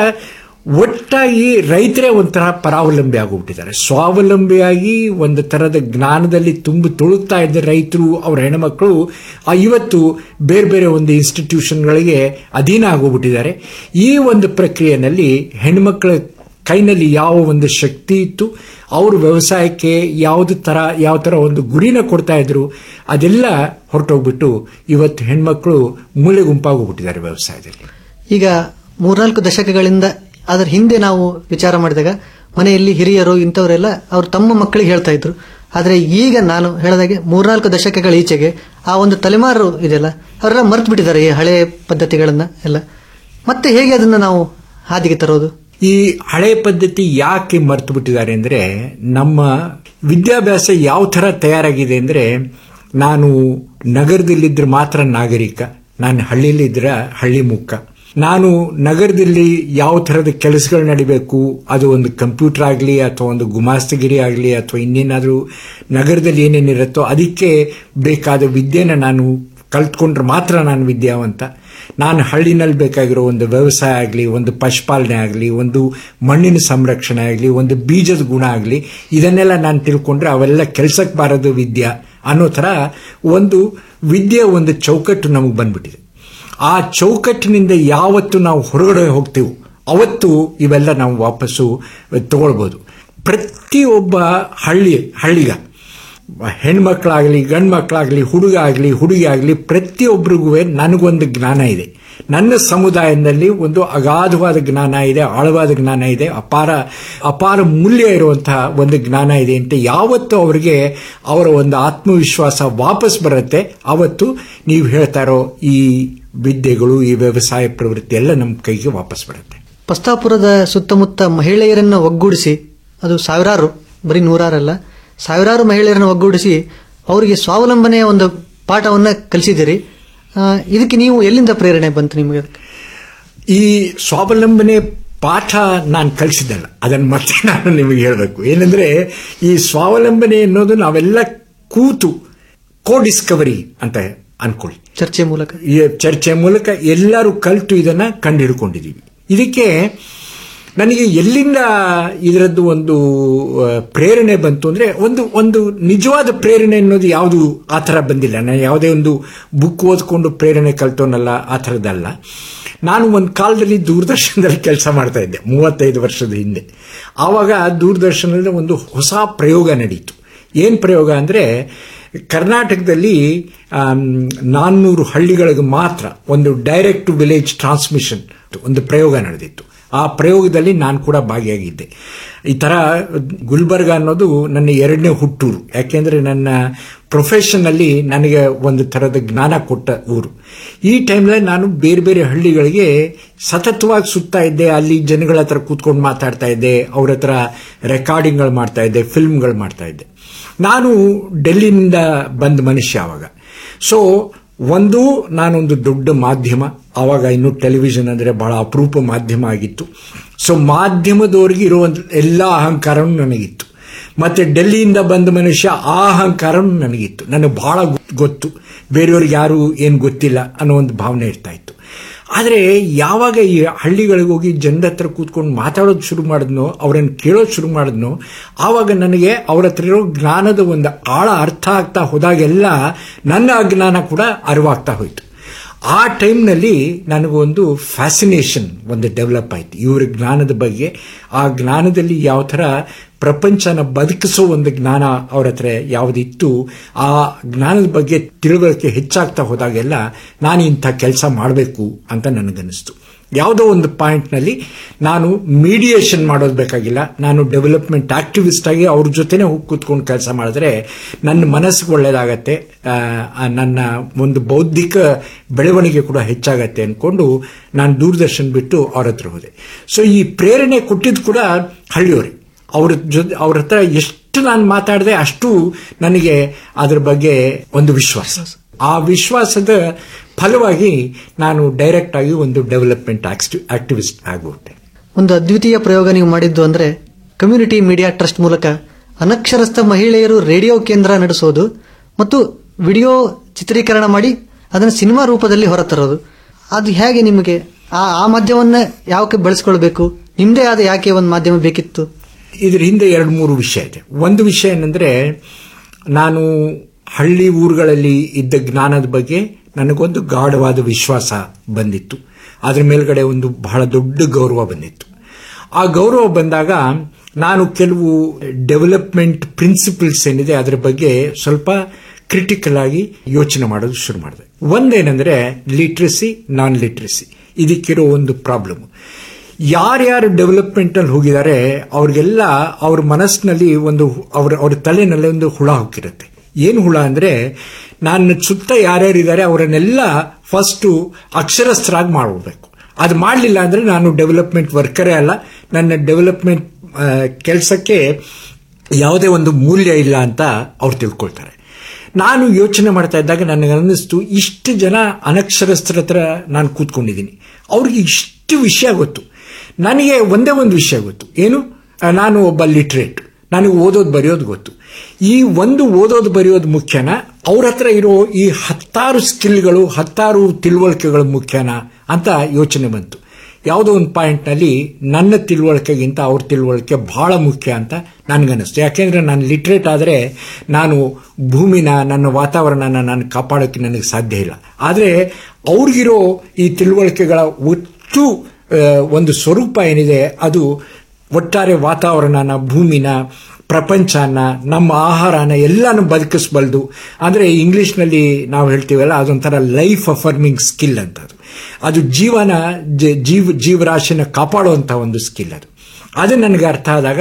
ಒಟ್ಟಾಗಿ ರೈತರೇ ಒಂಥರ ಪರಾವಲಂಬಿ ಆಗೋಗ್ಬಿಟ್ಟಿದ್ದಾರೆ ಸ್ವಾವಲಂಬಿಯಾಗಿ ಒಂದು ತರದ ಜ್ಞಾನದಲ್ಲಿ ತುಂಬಿ ತುಳುಕ್ತಾ ಇದ್ದ ರೈತರು ಅವ್ರ ಹೆಣ್ಮಕ್ಳು ಆ ಇವತ್ತು ಬೇರೆ ಬೇರೆ ಒಂದು ಇನ್ಸ್ಟಿಟ್ಯೂಷನ್ಗಳಿಗೆ ಅಧೀನ ಆಗೋಗ್ಬಿಟ್ಟಿದ್ದಾರೆ ಈ ಒಂದು ಪ್ರಕ್ರಿಯೆಯಲ್ಲಿ ಹೆಣ್ಮಕ್ಳ ಕೈನಲ್ಲಿ ಯಾವ ಒಂದು ಶಕ್ತಿ ಇತ್ತು ಅವರು ವ್ಯವಸಾಯಕ್ಕೆ ಯಾವ್ದು ತರ ಯಾವ ತರ ಒಂದು ಗುರಿನ ಕೊಡ್ತಾ ಇದ್ರು ಅದೆಲ್ಲ ಹೊರಟೋಗ್ಬಿಟ್ಟು ಇವತ್ತು ಹೆಣ್ಮಕ್ಳು ಮೂಲೆ ಗುಂಪಾಗೋಗ್ಬಿಟ್ಟಿದ್ದಾರೆ ವ್ಯವಸಾಯದಲ್ಲಿ ಈಗ ಮೂರ್ನಾಲ್ಕು ದಶಕಗಳಿಂದ ಅದರ ಹಿಂದೆ ನಾವು ವಿಚಾರ ಮಾಡಿದಾಗ ಮನೆಯಲ್ಲಿ ಹಿರಿಯರು ಇಂಥವರೆಲ್ಲ ಅವರು ತಮ್ಮ ಮಕ್ಕಳಿಗೆ ಹೇಳ್ತಾ ಇದ್ರು ಆದ್ರೆ ಈಗ ನಾನು ಹೇಳಿದಾಗೆ ಮೂರ್ನಾಲ್ಕು ದಶಕಗಳ ಈಚೆಗೆ ಆ ಒಂದು ತಲೆಮಾರು ಇದೆಯಲ್ಲ ಅವರೆಲ್ಲ ಮರ್ತು ಬಿಟ್ಟಿದ್ದಾರೆ ಈ ಹಳೆ ಪದ್ಧತಿಗಳನ್ನ ಎಲ್ಲ ಮತ್ತೆ ಹೇಗೆ ಅದನ್ನ ನಾವು ಹಾದಿಗೆ ತರೋದು ಈ ಹಳೆ ಪದ್ಧತಿ ಯಾಕೆ ಮರ್ತು ಬಿಟ್ಟಿದ್ದಾರೆ ಅಂದ್ರೆ ನಮ್ಮ ವಿದ್ಯಾಭ್ಯಾಸ ಯಾವ ಥರ ತಯಾರಾಗಿದೆ ಅಂದರೆ ನಾನು ನಗರದಲ್ಲಿದ್ದರೆ ಮಾತ್ರ ನಾಗರಿಕ ನಾನು ಹಳ್ಳಿಲಿದ್ರೆ ಹಳ್ಳಿ ಮುಖ ನಾನು ನಗರದಲ್ಲಿ ಯಾವ ಥರದ ಕೆಲಸಗಳು ನಡಿಬೇಕು ಅದು ಒಂದು ಕಂಪ್ಯೂಟರ್ ಆಗಲಿ ಅಥವಾ ಒಂದು ಗುಮಾಸ್ತಗಿರಿ ಆಗಲಿ ಅಥವಾ ಇನ್ನೇನಾದರೂ ನಗರದಲ್ಲಿ ಏನೇನಿರುತ್ತೋ ಅದಕ್ಕೆ ಬೇಕಾದ ವಿದ್ಯೆನ ನಾನು ಕಲ್ತ್ಕೊಂಡ್ರೆ ಮಾತ್ರ ನಾನು ವಿದ್ಯಾವಂತ ನಾನು ಹಳ್ಳಿನಲ್ಲಿ ಬೇಕಾಗಿರೋ ಒಂದು ವ್ಯವಸಾಯ ಆಗಲಿ ಒಂದು ಪಶುಪಾಲನೆ ಆಗಲಿ ಒಂದು ಮಣ್ಣಿನ ಸಂರಕ್ಷಣೆ ಆಗಲಿ ಒಂದು ಬೀಜದ ಗುಣ ಆಗಲಿ ಇದನ್ನೆಲ್ಲ ನಾನು ತಿಳ್ಕೊಂಡ್ರೆ ಅವೆಲ್ಲ ಕೆಲ್ಸಕ್ಕೆ ಬಾರದು ವಿದ್ಯಾ ಅನ್ನೋ ಥರ ಒಂದು ವಿದ್ಯೆ ಒಂದು ಚೌಕಟ್ಟು ನಮಗೆ ಬಂದ್ಬಿಟ್ಟಿದೆ ಆ ಚೌಕಟ್ಟಿನಿಂದ ಯಾವತ್ತು ನಾವು ಹೊರಗಡೆ ಹೋಗ್ತೀವೋ ಅವತ್ತು ಇವೆಲ್ಲ ನಾವು ವಾಪಸ್ಸು ತಗೊಳ್ಬೋದು ಪ್ರತಿಯೊಬ್ಬ ಹಳ್ಳಿ ಹಳ್ಳಿಗ ಹೆಣ್ಮಕ್ಳಾಗಲಿ ಗಂಡು ಮಕ್ಕಳಾಗಲಿ ಹುಡುಗ ಆಗಲಿ ಹುಡುಗಿ ಆಗಲಿ ಪ್ರತಿಯೊಬ್ಬರಿಗೂ ನನಗೊಂದು ಜ್ಞಾನ ಇದೆ ನನ್ನ ಸಮುದಾಯದಲ್ಲಿ ಒಂದು ಅಗಾಧವಾದ ಜ್ಞಾನ ಇದೆ ಆಳವಾದ ಜ್ಞಾನ ಇದೆ ಅಪಾರ ಅಪಾರ ಮೂಲ್ಯ ಇರುವಂತಹ ಒಂದು ಜ್ಞಾನ ಇದೆ ಅಂತ ಯಾವತ್ತು ಅವರಿಗೆ ಅವರ ಒಂದು ಆತ್ಮವಿಶ್ವಾಸ ವಾಪಸ್ ಬರುತ್ತೆ ಅವತ್ತು ನೀವು ಹೇಳ್ತಾ ಇರೋ ಈ ವಿದ್ಯೆಗಳು ಈ ವ್ಯವಸಾಯ ಪ್ರವೃತ್ತಿ ಎಲ್ಲ ನಮ್ಮ ಕೈಗೆ ವಾಪಸ್ ಬರುತ್ತೆ ಪಸ್ತಾಪುರದ ಸುತ್ತಮುತ್ತ ಮಹಿಳೆಯರನ್ನ ಒಗ್ಗೂಡಿಸಿ ಅದು ಸಾವಿರಾರು ಬರೀ ನೂರಾರಲ್ಲ ಸಾವಿರಾರು ಮಹಿಳೆಯರನ್ನ ಒಗ್ಗೂಡಿಸಿ ಅವರಿಗೆ ಸ್ವಾವಲಂಬನೆಯ ಒಂದು ಪಾಠವನ್ನ ಕಲಿಸಿದಿರಿ ಆ, ಇದಕ್ಕೆ ನೀವು ಎಲ್ಲಿಂದ ಪ್ರೇರಣೆ ಬಂತು ನಿಮಗೆ ಈ ಸ್ವಾವಲಂಬನೆ ಪಾಠ ನಾನು ಕಲಿಸಿದ್ದಲ್ಲ ಅದನ್ನು ಮತ್ತೆ ನಾನು ನಿಮಗೆ ಹೇಳಬೇಕು ಏನಂದ್ರೆ ಈ ಸ್ವಾವಲಂಬನೆ ಅನ್ನೋದು ನಾವೆಲ್ಲ ಕೂತು ಕೋ ಡಿಸ್ಕವರಿ ಅಂತ ಅನ್ಕೊಳ್ಳಿ ಚರ್ಚೆ ಮೂಲಕ ಈ ಚರ್ಚೆ ಮೂಲಕ ಎಲ್ಲರೂ ಕಲಿತು ಇದನ್ನ ಕಂಡುಹಿಡ್ಕೊಂಡಿದ್ದೀವಿ ಇದಕ್ಕೆ ನನಗೆ ಎಲ್ಲಿಂದ ಇದರದ್ದು ಒಂದು ಆ, ಪ್ರೇರಣೆ ಬಂತು ಅಂದ್ರೆ ಒಂದು ಒಂದು ನಿಜವಾದ ಪ್ರೇರಣೆ ಅನ್ನೋದು ಯಾವುದು ಆ ಥರ ಬಂದಿಲ್ಲ ನಾನು ಯಾವುದೇ ಒಂದು ಬುಕ್ ಓದ್ಕೊಂಡು ಪ್ರೇರಣೆ ಕಲ್ತೋನಲ್ಲ ಆ ಥರದ್ದಲ್ಲ ನಾನು ಒಂದು ಕಾಲದಲ್ಲಿ ದೂರದರ್ಶನದಲ್ಲಿ ಕೆಲಸ ಮಾಡ್ತಾ ಇದ್ದೆ ಮೂವತ್ತೈದು ವರ್ಷದ ಹಿಂದೆ ಆವಾಗ ದೂರದರ್ಶನದಲ್ಲಿ ಒಂದು ಹೊಸ ಪ್ರಯೋಗ ನಡೀತು ಏನು ಪ್ರಯೋಗ ಅಂದರೆ ಕರ್ನಾಟಕದಲ್ಲಿ ನಾನ್ನೂರು ಹಳ್ಳಿಗಳಿಗೆ ಮಾತ್ರ ಒಂದು ಡೈರೆಕ್ಟ್ ವಿಲೇಜ್ ಟ್ರಾನ್ಸ್ಮಿಷನ್ ಒಂದು ಪ್ರಯೋಗ ನಡೆದಿತ್ತು ಆ ಪ್ರಯೋಗದಲ್ಲಿ ನಾನು ಕೂಡ ಭಾಗಿಯಾಗಿದ್ದೆ ಈ ಥರ ಗುಲ್ಬರ್ಗ ಅನ್ನೋದು ನನ್ನ ಎರಡನೇ ಹುಟ್ಟೂರು ಯಾಕೆಂದರೆ ನನ್ನ ಪ್ರೊಫೆಷನಲ್ಲಿ ನನಗೆ ಒಂದು ಥರದ ಜ್ಞಾನ ಕೊಟ್ಟ ಊರು ಈ ಟೈಮ್ನಲ್ಲಿ ನಾನು ಬೇರೆ ಬೇರೆ ಹಳ್ಳಿಗಳಿಗೆ ಸತತವಾಗಿ ಸುತ್ತಾ ಇದ್ದೆ ಅಲ್ಲಿ ಜನಗಳ ಹತ್ರ ಕೂತ್ಕೊಂಡು ಮಾತಾಡ್ತಾ ಇದ್ದೆ ಅವ್ರ ಹತ್ರ ರೆಕಾರ್ಡಿಂಗ್ಗಳು ಮಾಡ್ತಾ ಇದ್ದೆ ಫಿಲ್ಮ್ಗಳು ಮಾಡ್ತಾ ಇದ್ದೆ ನಾನು ಡೆಲ್ಲಿನಿಂದ ಬಂದ ಮನುಷ್ಯ ಆವಾಗ ಸೊ ಒಂದು ನಾನೊಂದು ದೊಡ್ಡ ಮಾಧ್ಯಮ ಆವಾಗ ಇನ್ನು ಟೆಲಿವಿಷನ್ ಅಂದರೆ ಬಹಳ ಅಪರೂಪ ಮಾಧ್ಯಮ ಆಗಿತ್ತು ಸೊ ಮಾಧ್ಯಮದವ್ರಿಗೆ ಇರುವಂಥ ಎಲ್ಲ ಅಹಂಕಾರವೂ ನನಗಿತ್ತು ಮತ್ತೆ ಡೆಲ್ಲಿಯಿಂದ ಬಂದ ಮನುಷ್ಯ ಆ ಅಹಂಕಾರವೂ ನನಗಿತ್ತು ನನಗೆ ಬಹಳ ಗೊತ್ತು ಬೇರೆಯವ್ರಿಗೆ ಯಾರು ಏನು ಗೊತ್ತಿಲ್ಲ ಅನ್ನೋ ಒಂದು ಭಾವನೆ ಇರ್ತಾ ಇತ್ತು ಆದರೆ ಯಾವಾಗ ಈ ಹಳ್ಳಿಗಳಿಗೆ ಹೋಗಿ ಜನರ ಹತ್ರ ಕೂತ್ಕೊಂಡು ಮಾತಾಡೋದು ಶುರು ಮಾಡಿದ್ನೋ ಅವರನ್ನು ಕೇಳೋದು ಶುರು ಮಾಡಿದ್ನೋ ಆವಾಗ ನನಗೆ ಅವ್ರ ಹತ್ರ ಇರೋ ಜ್ಞಾನದ ಒಂದು ಆಳ ಅರ್ಥ ಆಗ್ತಾ ಹೋದಾಗೆಲ್ಲ ನನ್ನ ಅಜ್ಞಾನ ಕೂಡ ಅರಿವಾಗ್ತಾ ಹೋಯ್ತು ಆ ಟೈಮ್ನಲ್ಲಿ ನನಗೊಂದು ಫ್ಯಾಸಿನೇಷನ್ ಒಂದು ಡೆವಲಪ್ ಆಯ್ತು ಇವ್ರ ಜ್ಞಾನದ ಬಗ್ಗೆ ಆ ಜ್ಞಾನದಲ್ಲಿ ಯಾವ ಥರ ಪ್ರಪಂಚನ ಬದುಕಿಸೋ ಒಂದು ಜ್ಞಾನ ಅವ್ರ ಹತ್ರ ಯಾವುದಿತ್ತು ಆ ಜ್ಞಾನದ ಬಗ್ಗೆ ತಿಳುವಳಿಕೆ ಹೆಚ್ಚಾಗ್ತಾ ಹೋದಾಗೆಲ್ಲ ನಾನು ಇಂಥ ಕೆಲಸ ಮಾಡಬೇಕು ಅಂತ ನನಗನ್ನಿಸ್ತು ಯಾವುದೋ ಒಂದು ಪಾಯಿಂಟ್ನಲ್ಲಿ ನಾನು ಮೀಡಿಯೇಷನ್ ಮಾಡೋದು ಬೇಕಾಗಿಲ್ಲ ನಾನು ಡೆವಲಪ್ಮೆಂಟ್ ಆಕ್ಟಿವಿಸ್ಟ್ ಆಗಿ ಅವ್ರ ಜೊತೆನೆ ಹೋಗಿ ಕೂತ್ಕೊಂಡು ಕೆಲಸ ಮಾಡಿದ್ರೆ ನನ್ನ ಮನಸ್ಸಿಗೆ ಒಳ್ಳೇದಾಗತ್ತೆ ಆ, ನನ್ನ ಒಂದು ಬೌದ್ಧಿಕ ಬೆಳವಣಿಗೆ ಕೂಡ ಹೆಚ್ಚಾಗತ್ತೆ ಅಂದ್ಕೊಂಡು ನಾನು ದೂರದರ್ಶನ್ ಬಿಟ್ಟು ಅವ್ರ ಹತ್ರ ಹೋದೆ ಸೊ ಈ ಪ್ರೇರಣೆ ಕೊಟ್ಟಿದ್ದು ಕೂಡ ಹಳ್ಳಿಯವರೇ ಅವ್ರ ಜೊತೆ ಅವ್ರ ಹತ್ರ ಎಷ್ಟು ನಾನು ಮಾತಾಡಿದೆ ಅಷ್ಟು ನನಗೆ ಅದ್ರ ಬಗ್ಗೆ ಒಂದು ವಿಶ್ವಾಸ ಆ ವಿಶ್ವಾಸದ ಫಲವಾಗಿ ನಾನು ಡೈರೆಕ್ಟ್ ಆಗಿ ಒಂದು ಡೆವಲಪ್ಮೆಂಟ್ ಆಕ್ಟಿವಿಸ್ಟ್ ಆಗ್ಬಿಟ್ಟೆ ಒಂದು ಅದ್ವಿತೀಯ ಪ್ರಯೋಗ ನೀವು ಮಾಡಿದ್ದು ಅಂದ್ರೆ ಕಮ್ಯುನಿಟಿ ಮೀಡಿಯಾ ಟ್ರಸ್ಟ್ ಮೂಲಕ ಅನಕ್ಷರಸ್ಥ ಮಹಿಳೆಯರು ರೇಡಿಯೋ ಕೇಂದ್ರ ನಡೆಸೋದು ಮತ್ತು ವಿಡಿಯೋ ಚಿತ್ರೀಕರಣ ಮಾಡಿ ಅದನ್ನು ಸಿನಿಮಾ ರೂಪದಲ್ಲಿ ಹೊರತರೋದು ಅದು ಹೇಗೆ ನಿಮಗೆ ಆ ಆ ಮಾಧ್ಯಮವನ್ನ ಯಾಕೆ ಬೆಳೆಸ್ಕೊಳ್ಬೇಕು ನಿಮ್ದೇ ಆದ ಯಾಕೆ ಒಂದು ಮಾಧ್ಯಮ ಬೇಕಿತ್ತು ಇದ್ರ ಹಿಂದೆ ಎರಡು ಮೂರು ವಿಷಯ ಇದೆ ಒಂದು ವಿಷಯ ಏನಂದ್ರೆ ನಾನು ಹಳ್ಳಿ ಊರುಗಳಲ್ಲಿ ಇದ್ದ ಜ್ಞಾನದ ಬಗ್ಗೆ ನನಗೊಂದು ಗಾಢವಾದ ವಿಶ್ವಾಸ ಬಂದಿತ್ತು ಅದ್ರ ಮೇಲ್ಗಡೆ ಒಂದು ಬಹಳ ದೊಡ್ಡ ಗೌರವ ಬಂದಿತ್ತು ಆ ಗೌರವ ಬಂದಾಗ ನಾನು ಕೆಲವು ಡೆವಲಪ್ಮೆಂಟ್ ಪ್ರಿನ್ಸಿಪಲ್ಸ್ ಏನಿದೆ ಅದರ ಬಗ್ಗೆ ಸ್ವಲ್ಪ ಕ್ರಿಟಿಕಲ್ ಆಗಿ ಯೋಚನೆ ಮಾಡೋದು ಶುರು ಮಾಡಿದೆ ಒಂದೇನೆಂದ್ರೆ ಲಿಟ್ರಸಿ ನಾನ್ ಲಿಟ್ರಸಿ ಇದಕ್ಕಿರೋ ಒಂದು ಪ್ರಾಬ್ಲಮ್ ಯಾರ್ಯಾರು ಡೆವಲಪ್ಮೆಂಟ್ ಅಲ್ಲಿ ಹೋಗಿದ್ದಾರೆ ಅವ್ರಿಗೆಲ್ಲ ಅವ್ರ ಮನಸ್ಸಿನಲ್ಲಿ ಒಂದು ಅವ್ರ ಅವ್ರ ತಲೆನಲ್ಲಿ ಒಂದು ಹುಳ ಹೋಗಿರುತ್ತೆ ಏನು ಹುಳ ಅಂದ್ರೆ ನನ್ನ ಸುತ್ತ ಯಾರ್ಯಾರು ಇದ್ದಾರೆ ಅವರನ್ನೆಲ್ಲ ಫಸ್ಟು ಅಕ್ಷರಸ್ಥರಾಗಿ ಮಾಡಬೇಕು ಅದು ಮಾಡಲಿಲ್ಲ ಅಂದ್ರೆ ನಾನು ಡೆವಲಪ್ಮೆಂಟ್ ವರ್ಕರೇ ಅಲ್ಲ ನನ್ನ ಡೆವಲಪ್ಮೆಂಟ್ ಕೆಲಸಕ್ಕೆ ಯಾವುದೇ ಒಂದು ಮೂಲ್ಯ ಇಲ್ಲ ಅಂತ ಅವ್ರು ತಿಳ್ಕೊಳ್ತಾರೆ ನಾನು ಯೋಚನೆ ಮಾಡ್ತಾ ಇದ್ದಾಗ ನನಗೆ ಅನ್ನಿಸ್ತು ಇಷ್ಟು ಜನ ಅನಕ್ಷರಸ್ಥರ ಹತ್ರ ನಾನು ಕೂತ್ಕೊಂಡಿದ್ದೀನಿ ಅವ್ರಿಗೆ ಇಷ್ಟು ವಿಷಯ ಗೊತ್ತು ನನಗೆ ಒಂದೇ ಒಂದು ವಿಷಯ ಗೊತ್ತು ಏನು ಆ, ನಾನು ಒಬ್ಬ ಲಿಟ್ರೇಟ್ ನನಗೆ ಓದೋದು ಬರೆಯೋದು ಗೊತ್ತು ಈ ಒಂದು ಓದೋದು ಬರೆಯೋದು ಮುಖ್ಯನಾ ಅವ್ರ ಹತ್ರ ಇರೋ ಈ ಹತ್ತಾರು ಸ್ಕಿಲ್ಗಳು ಹತ್ತಾರು ತಿಳುವಳಿಕೆಗಳು ಮುಖ್ಯನಾ ಅಂತ ಯೋಚನೆ ಬಂತು ಯಾವುದೋ ಒಂದು ಪಾಯಿಂಟ್ನಲ್ಲಿ ನನ್ನ ತಿಳುವಳಿಕೆಗಿಂತ ಅವ್ರ ತಿಳುವಳಿಕೆ ಬಹಳ ಮುಖ್ಯ ಅಂತ ನನಗನ್ನಿಸ್ತು ಯಾಕೆಂದ್ರೆ ನಾನು ಲಿಟ್ರೇಟ್ ಆದರೆ ನಾನು ಭೂಮಿನ ನನ್ನ ವಾತಾವರಣನ ನಾನು ಕಾಪಾಡೋಕ್ಕೆ ನನಗೆ ಸಾಧ್ಯ ಇಲ್ಲ ಆದರೆ ಅವ್ರಿಗಿರೋ ಈ ತಿಳುವಳಿಕೆಗಳ ಒಟ್ಟು ಆ, ಒಂದು ಸ್ವರೂಪ ಏನಿದೆ ಅದು ಒಟ್ಟಾರೆ ವಾತಾವರಣನ ಭೂಮಿನ ಪ್ರಪಂಚನ ನಮ್ಮ ಆಹಾರನ ಎಲ್ಲಾನು ಬದುಕಿಸಬಲ್ದು ಅಂದರೆ ಇಂಗ್ಲಿಷ್ನಲ್ಲಿ ನಾವು ಹೇಳ್ತೀವಲ್ಲ ಅದೊಂಥರ ಲೈಫ್ ಅಫರ್ಮಿಂಗ್ ಸ್ಕಿಲ್ ಅಂತ ಅದು ಅದು ಜೀವನ ಜ- ಜೀವ ಜೀವರಾಶಿನ ಕಾಪಾಡುವಂಥ ಒಂದು ಸ್ಕಿಲ್ ಅದು ಅದು ನನಗೆ ಅರ್ಥ ಆದಾಗ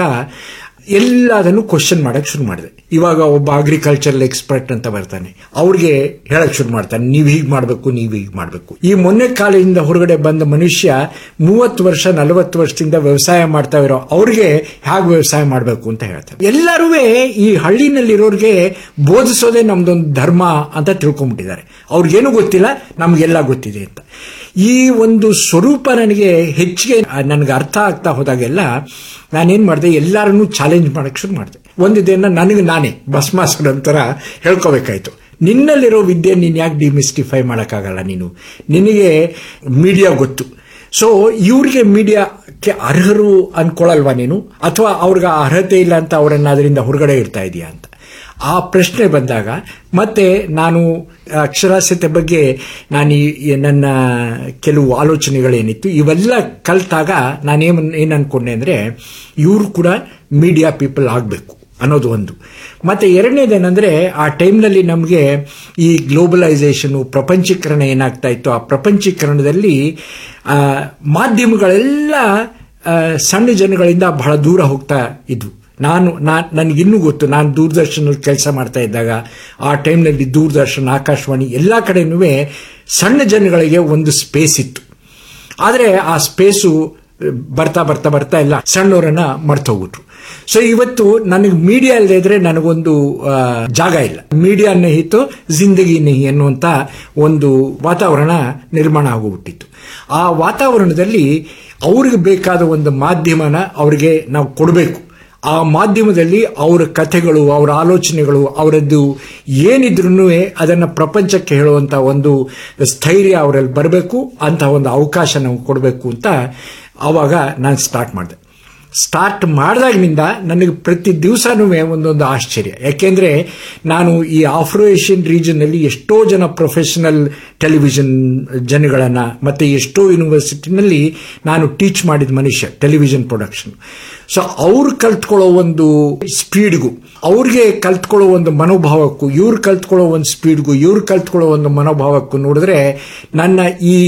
ಎಲ್ಲದನ್ನು ಕ್ವಶನ್ ಮಾಡಕ್ ಶುರು ಮಾಡಿದೆ ಇವಾಗ ಒಬ್ಬ ಅಗ್ರಿಕಲ್ಚರಲ್ ಎಕ್ಸ್ಪರ್ಟ್ ಅಂತ ಬರ್ತಾನೆ ಅವ್ರಿಗೆ ಹೇಳಕ್ ಶುರು ಮಾಡ್ತಾನೆ ನೀವು ಹೀಗೆ ಮಾಡಬೇಕು ನೀವು ಹೀಗೆ ಮಾಡಬೇಕು ಈ ಮೊನ್ನೆ ಕಾಲದಿಂದ ಹೊರಗಡೆ ಬಂದ ಮನುಷ್ಯ ಮೂವತ್ತು ವರ್ಷ ನಲವತ್ತು ವರ್ಷದಿಂದ ವ್ಯವಸಾಯ ಮಾಡ್ತಾ ಇರೋ ಅವ್ರಿಗೆ ಹೇಗೆ ವ್ಯವಸಾಯ ಮಾಡಬೇಕು ಅಂತ ಹೇಳ್ತಾರೆ ಎಲ್ಲರೂ ಈ ಹಳ್ಳಿನಲ್ಲಿರೋರಿಗೆ ಬೋಧಿಸೋದೇ ನಮ್ದೊಂದು ಧರ್ಮ ಅಂತ ತಿಳ್ಕೊಂಡ್ಬಿಟ್ಟಿದ್ದಾರೆ ಅವ್ರಿಗೇನು ಗೊತ್ತಿಲ್ಲ ನಮ್ಗೆಲ್ಲ ಗೊತ್ತಿದೆ ಅಂತ ಈ ಒಂದು ಸ್ವರೂಪ ನನಗೆ ಹೆಚ್ಚಿಗೆ ನನಗೆ ಅರ್ಥ ಆಗ್ತಾ ಹೋದಾಗೆಲ್ಲ ನಾನೇನ್ ಮಾಡಿದೆ ಎಲ್ಲರನ್ನೂ ಚಾಲೆಂಜ್ ಮಾಡಕ್ ಶುರು ಮಾಡಿದೆ ಒಂದಿದೆಯನ್ನ ನನಗೆ ನಾನೇ ಭಸ್ಮಾಸುರ ಅಂತರ ಹೇಳ್ಕೋಬೇಕಾಯ್ತು ನಿನ್ನಲ್ಲಿರೋ ವಿದ್ಯೆ ನೀನ್ ಯಾಕೆ ಡಿಮಿಸ್ಟಿಫೈ ಮಾಡೋಕ್ಕಾಗಲ್ಲ ನೀನು ನಿನಗೆ ಮೀಡಿಯಾ ಗೊತ್ತು ಸೊ ಇವ್ರಿಗೆ ಮೀಡಿಯಾಕ್ಕೆ ಅರ್ಹರು ಅನ್ಕೊಳಲ್ವಾ ನೀನು ಅಥವಾ ಅವ್ರಿಗೆ ಆ ಅರ್ಹತೆ ಇಲ್ಲ ಅಂತ ಅವರನ್ನ ಅದರಿಂದ ಹೊರಗಡೆ ಇಡ್ತಾ ಇದೆಯಾ ಅಂತ ಆ ಪ್ರಶ್ನೆ ಬಂದಾಗ ಮತ್ತೆ ನಾನು ಅಕ್ಷರಾಸ್ಯತೆ ಬಗ್ಗೆ ನಾನು ಈ- ಈ ನನ್ನ ಕೆಲವು ಆಲೋಚನೆಗಳೇನಿತ್ತು ಇವೆಲ್ಲ ಕಲ್ತಾಗ ನಾನೇನು ಏನು ಅನ್ಕೊಂಡೆ ಅಂದ್ರೆ ಇವರು ಕೂಡ ಮೀಡಿಯಾ ಪೀಪಲ್ ಆಗಬೇಕು ಅನ್ನೋದು ಒಂದು ಮತ್ತೆ ಎರಡನೇದೇನೆಂದ್ರೆ ಆ ಟೈಮ್ನಲ್ಲಿ ನಮಗೆ ಈ ಗ್ಲೋಬಲೈಸೇಷನ್ ಪ್ರಪಂಚೀಕರಣ ಏನಾಗ್ತಾ ಇತ್ತು ಆ ಪ್ರಪಂಚೀಕರಣದಲ್ಲಿ ಆ, ಮಾಧ್ಯಮಗಳೆಲ್ಲ ಆ, ಸಣ್ಣ ಜನಗಳಿಂದ ಬಹಳ ದೂರ ಹೋಗ್ತಾ ಇದ್ವು ನಾನು ನಾನು ನನಗಿನ್ನೂ ಗೊತ್ತು ನಾನು ದೂರದರ್ಶನದಲ್ಲಿ ಕೆಲಸ ಮಾಡ್ತಾ ಇದ್ದಾಗ ಆ ಟೈಮ್ನಲ್ಲಿ ದೂರದರ್ಶನ ಆಕಾಶವಾಣಿ ಎಲ್ಲ ಕಡೆನೂ ಸಣ್ಣ ಜನಗಳಿಗೆ ಒಂದು ಸ್ಪೇಸ್ ಇತ್ತು ಆದರೆ ಆ ಸ್ಪೇಸು ಬರ್ತಾ ಬರ್ತಾ ಬರ್ತಾ ಎಲ್ಲ ಸಣ್ಣವರನ್ನ ಮರ್ತೋಗ್ಬಿಟ್ರು ಸೊ ಇವತ್ತು ನನಗೆ ಮೀಡಿಯಾ ಇಲ್ಲದೆ ಇದ್ರೆ ನನಗೊಂದು ಆ, ಜಾಗ ಇಲ್ಲ ಮೀಡಿಯಾ ನಹಿತು ಜಿಂದಗಿ ನಹಿ ಅನ್ನುವಂತ ಒಂದು ವಾತಾವರಣ ನಿರ್ಮಾಣ ಆಗೋಗ್ಬಿಟ್ಟಿತ್ತು ಆ ವಾತಾವರಣದಲ್ಲಿ ಅವ್ರಿಗೆ ಬೇಕಾದ ಒಂದು ಮಾಧ್ಯಮನ ಅವ್ರಿಗೆ ನಾವು ಕೊಡಬೇಕು ಆ ಮಾಧ್ಯಮದಲ್ಲಿ ಅವರ ಕಥೆಗಳು ಅವರ ಆಲೋಚನೆಗಳು ಅವರದ್ದು ಏನಿದ್ರು ಅದನ್ನು ಪ್ರಪಂಚಕ್ಕೆ ಹೇಳುವಂತ ಒಂದು ಸ್ಥೈರ್ಯ ಅವರಲ್ಲಿ ಬರಬೇಕು ಅಂತ ಒಂದು ಅವಕಾಶ ನಾವು ಕೊಡಬೇಕು ಅಂತ ಆವಾಗ ನಾನು ಸ್ಟಾರ್ಟ್ ಮಾಡಿದೆ ಸ್ಟಾರ್ಟ್ ಮಾಡಿದಾಗಿನಿಂದ ನನಗೆ ಪ್ರತಿ ದಿವಸನೂ ಒಂದೊಂದು ಆಶ್ಚರ್ಯ ಯಾಕೆಂದ್ರೆ ನಾನು ಈ ಆಫ್ರೋ ಏಷ್ಯನ್ ರೀಜನ್ ಅಲ್ಲಿ ಎಷ್ಟೋ ಜನ ಪ್ರೊಫೆಷನಲ್ ಟೆಲಿವಿಷನ್ ಜನಗಳನ್ನ ಮತ್ತೆ ಎಷ್ಟೋ ಯೂನಿವರ್ಸಿಟಿನಲ್ಲಿ ನಾನು ಟೀಚ್ ಮಾಡಿದ ಮನುಷ್ಯ ಟೆಲಿವಿಷನ್ ಪ್ರೊಡಕ್ಷನ್ ಸೊ ಅವ್ರು ಕಲ್ತ್ಕೊಳ್ಳೋ ಒಂದು ಸ್ಪೀಡ್ಗೂ ಅವ್ರಿಗೆ ಕಲ್ತ್ಕೊಳ್ಳೋ ಒಂದು ಮನೋಭಾವಕ್ಕೂ ಇವ್ರು ಕಲ್ತ್ಕೊಳ್ಳೋ ಒಂದು ಸ್ಪೀಡ್ಗೂ ಇವ್ರು ಕಲ್ತ್ಕೊಳ್ಳೋ ಒಂದು ಮನೋಭಾವಕ್ಕೂ ನೋಡಿದ್ರೆ ನನ್ನ ಈ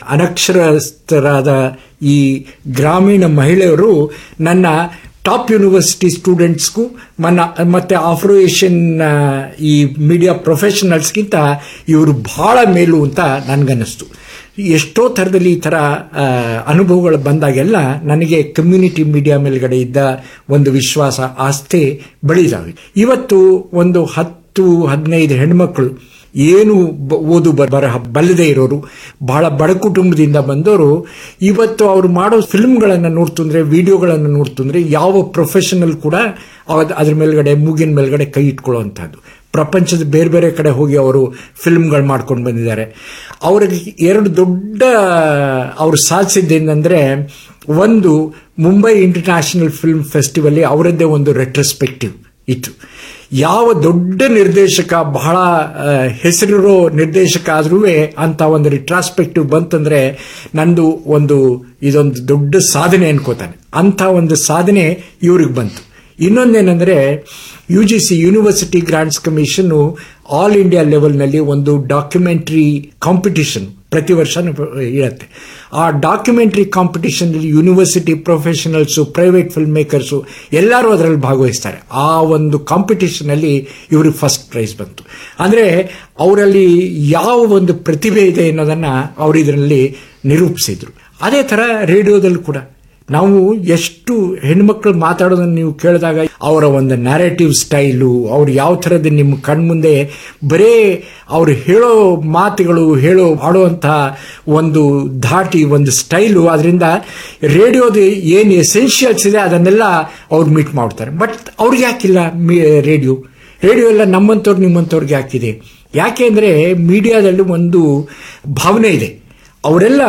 ಅನಕ್ಷರಸ್ಥರಾದ ಈ ಗ್ರಾಮೀಣ ಮಹಿಳೆಯರು ನನ್ನ ಟಾಪ್ ಯೂನಿವರ್ಸಿಟಿ ಸ್ಟೂಡೆಂಟ್ಸ್ಗೂ ಮನ್ನ ಮತ್ತೆ ಆಫ್ರೋ ಏಷ್ಯನ್ ಆ, ಈ ಮೀಡಿಯಾ ಪ್ರೊಫೆಷನಲ್ಸ್ಗಿಂತ ಇವರು ಬಹಳ ಮೇಲು ಅಂತ ನನ್ಗನ್ನಿಸ್ತು ಎಷ್ಟೋ ಥರದಲ್ಲಿ ಈ ಥರ ಆ, ಅನುಭವಗಳು ಬಂದಾಗೆಲ್ಲ ನನಗೆ ಕಮ್ಯುನಿಟಿ ಮೀಡಿಯಾ ಮೇಲ್ಗಡೆ ಇದ್ದ ಒಂದು ವಿಶ್ವಾಸ ಆಸ್ತಿ ಬೆಳೀತಾವೆ ಇವತ್ತು ಒಂದು ಹತ್ತು ಹದಿನೈದು ಹೆಣ್ಮಕ್ಳು ಏನು ಬ- ಓದು ಬ- ಬರಹ ಬಲ್ಲದೆ ಇರೋರು ಬಹಳ ಬಡ ಕುಟುಂಬದಿಂದ ಬಂದವರು ಇವತ್ತು ಅವ್ರು ಮಾಡೋ ಫಿಲ್ಮ್ಗಳನ್ನು ನೋಡ್ತಂದ್ರೆ ವಿಡಿಯೋಗಳನ್ನು ನೋಡ್ತಂದ್ರೆ ಯಾವ ಪ್ರೊಫೆಷನಲ್ ಕೂಡ ಅದ್- ಅದ್ರ ಮೇಲ್ಗಡೆ ಮೂಗಿನ ಮೇಲ್ಗಡೆ ಕೈ ಇಟ್ಕೊಳ್ಳುವಂಥದ್ದು ಪ್ರಪಂಚದ ಬೇರೆ ಬೇರೆ ಕಡೆ ಹೋಗಿ ಅವರು ಫಿಲ್ಮ್ಗಳು ಮಾಡ್ಕೊಂಡು ಬಂದಿದ್ದಾರೆ ಅವ್ರಿಗೆ ಎರಡು ದೊಡ್ಡ ಅವರು ಸಾಧಿಸಿದ್ದೇನೆಂದ್ರೆ ಒಂದು ಮುಂಬೈ ಇಂಟರ್ನ್ಯಾಷನಲ್ ಫಿಲ್ಮ್ ಫೆಸ್ಟಿವಲ್ ಅವರದ್ದೇ ಒಂದು ರೆಟ್ರೋಸ್ಪೆಕ್ಟಿವ್ ಇತ್ತು ಯಾವ ದೊಡ್ಡ ನಿರ್ದೇಶಕ ಬಹಳ ಆ, ಹೆಸರಿರೋ ನಿರ್ದೇಶಕ ಆದ್ರೂ ಅಂತ ಒಂದು ರಿಟ್ರಾಸ್ಪೆಕ್ಟಿವ್ ಬಂತಂದ್ರೆ ನಂದು ಒಂದು ಇದೊಂದು ದೊಡ್ಡ ಸಾಧನೆ ಅನ್ಕೋತಾನೆ ಅಂತ ಒಂದು ಸಾಧನೆ ಇವ್ರಿಗೆ ಬಂತು ಇನ್ನೊಂದೇನೆಂದ್ರೆ U G C university grants commission all India ಲೆವೆಲ್ನಲ್ಲಿ ಒಂದು ಡಾಕ್ಯುಮೆಂಟ್ರಿ ಕಾಂಪಿಟಿಷನ್ ಪ್ರತಿ ವರ್ಷ ಇರುತ್ತೆ ಆ documentary competition university professionals private film makers ಎಲ್ಲರೂ ಅದರಲ್ಲಿ ಭಾಗವಹಿಸ್ತಾರೆ ಆ ಒಂದು ಕಾಂಪಿಟಿಷನ್ ಅಲ್ಲಿ ಇವ್ರಿಗೆ ಫಸ್ಟ್ ಪ್ರೈಸ್ ಬಂತು ಅಂದ್ರೆ ಅವರಲ್ಲಿ ಯಾವ ಒಂದು ಪ್ರತಿಭೆ ಇದೆ ಅನ್ನೋದನ್ನ ಅವರು ಇದರಲ್ಲಿ ನಿರೂಪಿಸಿದ್ರು ಅದೇ ತರ ರೇಡಿಯೋದಲ್ಲಿ ಕೂಡ ನಾವು ಎಷ್ಟು ಹೆಣ್ಮಕ್ಳು ಮಾತಾಡೋದನ್ನ ನೀವು ಕೇಳಿದಾಗ ಅವರ ಒಂದು ನ್ಯಾರೇಟಿವ್ ಸ್ಟೈಲು ಅವ್ರು ಯಾವ ಥರದ ನಿಮ್ಮ ಕಣ್ಮುಂದೆ ಬರೇ ಅವ್ರು ಹೇಳೋ ಮಾತುಗಳು ಹೇಳೋ ಆಡುವಂತಹ ಒಂದು ಧಾಟಿ ಒಂದು ಸ್ಟೈಲು ಅದರಿಂದ ರೇಡಿಯೋದ ಏನು ಎಸೆನ್ಷಿಯಲ್ಸ್ ಇದೆ ಅದನ್ನೆಲ್ಲ ಅವ್ರು ಮೀಟ್ ಮಾಡ್ತಾರೆ ಬಟ್ ಅವ್ರಿಗೆ ಯಾಕಿಲ್ಲ ರೇಡಿಯೋ ರೇಡಿಯೋ ಎಲ್ಲ ನಮ್ಮಂಥವ್ರು ನಿಮ್ಮಂಥವ್ರಿಗೆ ಯಾಕಿದೆ ಯಾಕೆ ಅಂದರೆ ಮೀಡಿಯಾದಲ್ಲಿ ಒಂದು ಭಾವನೆ ಇದೆ ಅವರೆಲ್ಲ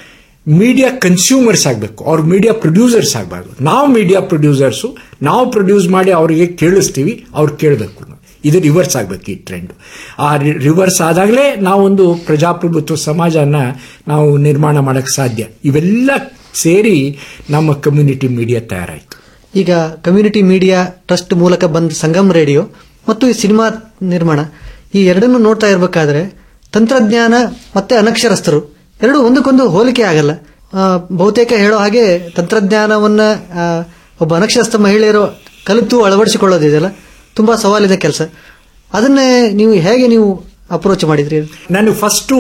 ಮೀಡಿಯಾ ಕನ್ಸ್ಯೂಮರ್ಸ್ ಆಗಬೇಕು ಅವ್ರು ಮೀಡಿಯಾ ಪ್ರೊಡ್ಯೂಸರ್ಸ್ ಆಗಬಾರ್ದು ನಾವು ಮೀಡಿಯಾ ಪ್ರೊಡ್ಯೂಸರ್ಸು ನಾವು ಪ್ರೊಡ್ಯೂಸ್ ಮಾಡಿ ಅವರಿಗೆ ಕೇಳಿಸ್ತೀವಿ ಅವ್ರು ಕೇಳಬೇಕು ಇದು ರಿವರ್ಸ್ ಆಗಬೇಕು ಈ ಟ್ರೆಂಡ್ ಆ ರಿವರ್ಸ್ ಆದಾಗಲೇ ನಾವೊಂದು ಪ್ರಜಾಪ್ರಭುತ್ವ ಸಮಾಜನ ನಾವು ನಿರ್ಮಾಣ ಮಾಡೋಕ್ಕೆ ಸಾಧ್ಯ ಇವೆಲ್ಲ ಸೇರಿ ನಮ್ಮ ಕಮ್ಯುನಿಟಿ ಮೀಡಿಯಾ ತಯಾರಾಯಿತು ಈಗ ಕಮ್ಯುನಿಟಿ ಮೀಡಿಯಾ ಟ್ರಸ್ಟ್ ಮೂಲಕ ಬಂದ ಸಂಗಮ್ ರೇಡಿಯೋ ಮತ್ತು ಈ ಸಿನಿಮಾ ನಿರ್ಮಾಣ ಈ ಎರಡನ್ನು ನೋಡ್ತಾ ಇರಬೇಕಾದ್ರೆ ತಂತ್ರಜ್ಞಾನ ಮತ್ತೆ ಅನಕ್ಷರಸ್ಥರು ಎರಡು ಒಂದಕ್ಕೊಂದು ಹೋಲಿಕೆ ಆಗಲ್ಲ ಆ, ಬಹುತೇಕ ಹೇಳೋ ಹಾಗೆ ತಂತ್ರಜ್ಞಾನವನ್ನ ಆ, ಒಬ್ಬ ಅನಕ್ಷರಸ್ಥ ಮಹಿಳೆಯರು ಕಲಿತು ಅಳವಡಿಸಿಕೊಳ್ಳೋದಿದೆಯಲ್ಲ ತುಂಬಾ ಸವಾಲಿದೆ ಕೆಲಸ ಅದನ್ನೇ ನೀವು ಹೇಗೆ ನೀವು ಅಪ್ರೋಚ್ ಮಾಡಿದ್ರಿ ನಾನು ಫಸ್ಟು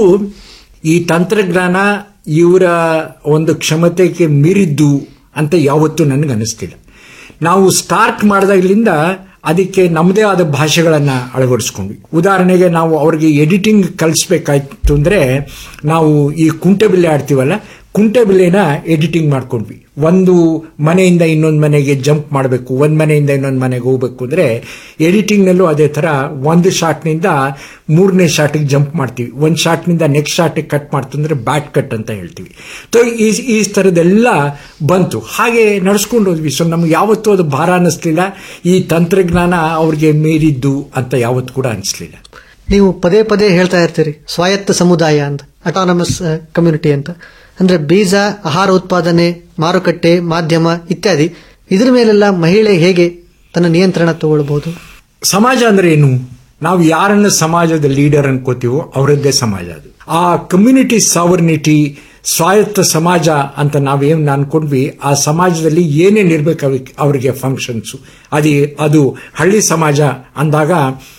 ಈ ತಂತ್ರಜ್ಞಾನ ಇವರ ಒಂದು ಕ್ಷಮತೆಗೆ ಮೀರಿದ್ದು ಅಂತ ಯಾವತ್ತೂ ನನಗೆ ಅನಿಸ್ತಿಲ್ಲ ನಾವು ಸ್ಟಾರ್ಟ್ ಮಾಡಿದಾಗಲಿಂದ ಅದಕ್ಕೆ ನಮ್ಮದೇ ಆದ ಭಾಷೆಗಳನ್ನ ಅಳವಡಿಸ್ಕೊಂಡ್ವಿ ಉದಾಹರಣೆಗೆ ನಾವು ಅವ್ರಿಗೆ ಎಡಿಟಿಂಗ್ ಕಲಿಸ್ಬೇಕಾಯ್ತು ಅಂದ್ರೆ ನಾವು ಈ ಕುಂಟೆಬಿಲ್ಲೆ ಆಡ್ತೀವಲ್ಲ ಕುಂಟೆಬಿಲ್ಲೆನ ಎಡಿಟಿಂಗ್ ಮಾಡ್ಕೊಂಡ್ವಿ ಒಂದು ಮನೆಯಿಂದ ಇನ್ನೊಂದು ಮನೆಗೆ ಜಂಪ್ ಮಾಡಬೇಕು ಒಂದು ಮನೆಯಿಂದ ಇನ್ನೊಂದು ಮನೆಗೆ ಹೋಗ್ಬೇಕು ಅಂದ್ರೆ ಎಡಿಟಿಂಗ್ನಲ್ಲೂ ಅದೇ ತರ ಒಂದು ಶಾಟ್ನಿಂದ ಮೂರನೇ ಶಾಟಿಗೆ ಜಂಪ್ ಮಾಡ್ತೀವಿ ಒಂದು ಶಾಟ್ನಿಂದ ನೆಕ್ಸ್ಟ್ ಶಾಟಿಗೆ ಕಟ್ ಮಾಡ್ತಂದ್ರೆ ಬ್ಯಾಟ್ ಕಟ್ ಅಂತ ಹೇಳ್ತೀವಿ ಸೊ ಈ ಈ ಥರದ್ದೆಲ್ಲ ಬಂತು ಹಾಗೆ ನಡ್ಸ್ಕೊಂಡು ಹೋದ್ವಿ ಸೊ ನಮ್ಗೆ ಯಾವತ್ತೂ ಅದು ಭಾರ ಅನ್ನಿಸ್ಲಿಲ್ಲ ಈ ತಂತ್ರಜ್ಞಾನ ಅವ್ರಿಗೆ ಮೀರಿದ್ದು ಅಂತ ಯಾವತ್ತೂ ಕೂಡ ಅನಿಸ್ಲಿಲ್ಲ ನೀವು ಪದೇ ಪದೇ ಹೇಳ್ತಾ ಇರ್ತೀರಿ ಸ್ವಾಯತ್ತ ಸಮುದಾಯ ಅಂತ ಅಟಾನಮಸ್ ಕಮ್ಯುನಿಟಿ ಅಂತ ಅಂದ್ರೆ ಬೀಜ ಆಹಾರ ಉತ್ಪಾದನೆ ಮಾರುಕಟ್ಟೆ ಮಾಧ್ಯಮ ಇತ್ಯಾದಿ ಇದ್ರ ಮೇಲೆಲ್ಲ ಮಹಿಳೆ ಹೇಗೆ ತನ್ನ ನಿಯಂತ್ರಣ ತಗೊಳ್ಬಹುದು ಸಮಾಜ ಅಂದ್ರೆ ಏನು ನಾವು ಯಾರನ್ನ ಸಮಾಜದ ಲೀಡರ್ ಅನ್ಕೋತೀವೋ ಅವರದ್ದೇ ಸಮಾಜ ಅದು ಆ ಕಮ್ಯುನಿಟಿ ಸಾವರ್ನಿಟಿ ಸ್ವಾಯತ್ತ ಸಮಾಜ ಅಂತ ನಾವೇನು ಅನ್ಕೊಂಡ್ವಿ ಆ ಸಮಾಜದಲ್ಲಿ ಏನೇನು ಇರ್ಬೇಕು ಅವ್ರಿಗೆ ಅವರಿಗೆ ಫಂಕ್ಷನ್ಸು ಅದೇ ಅದು ಹಳ್ಳಿ ಸಮಾಜ ಅಂದಾಗ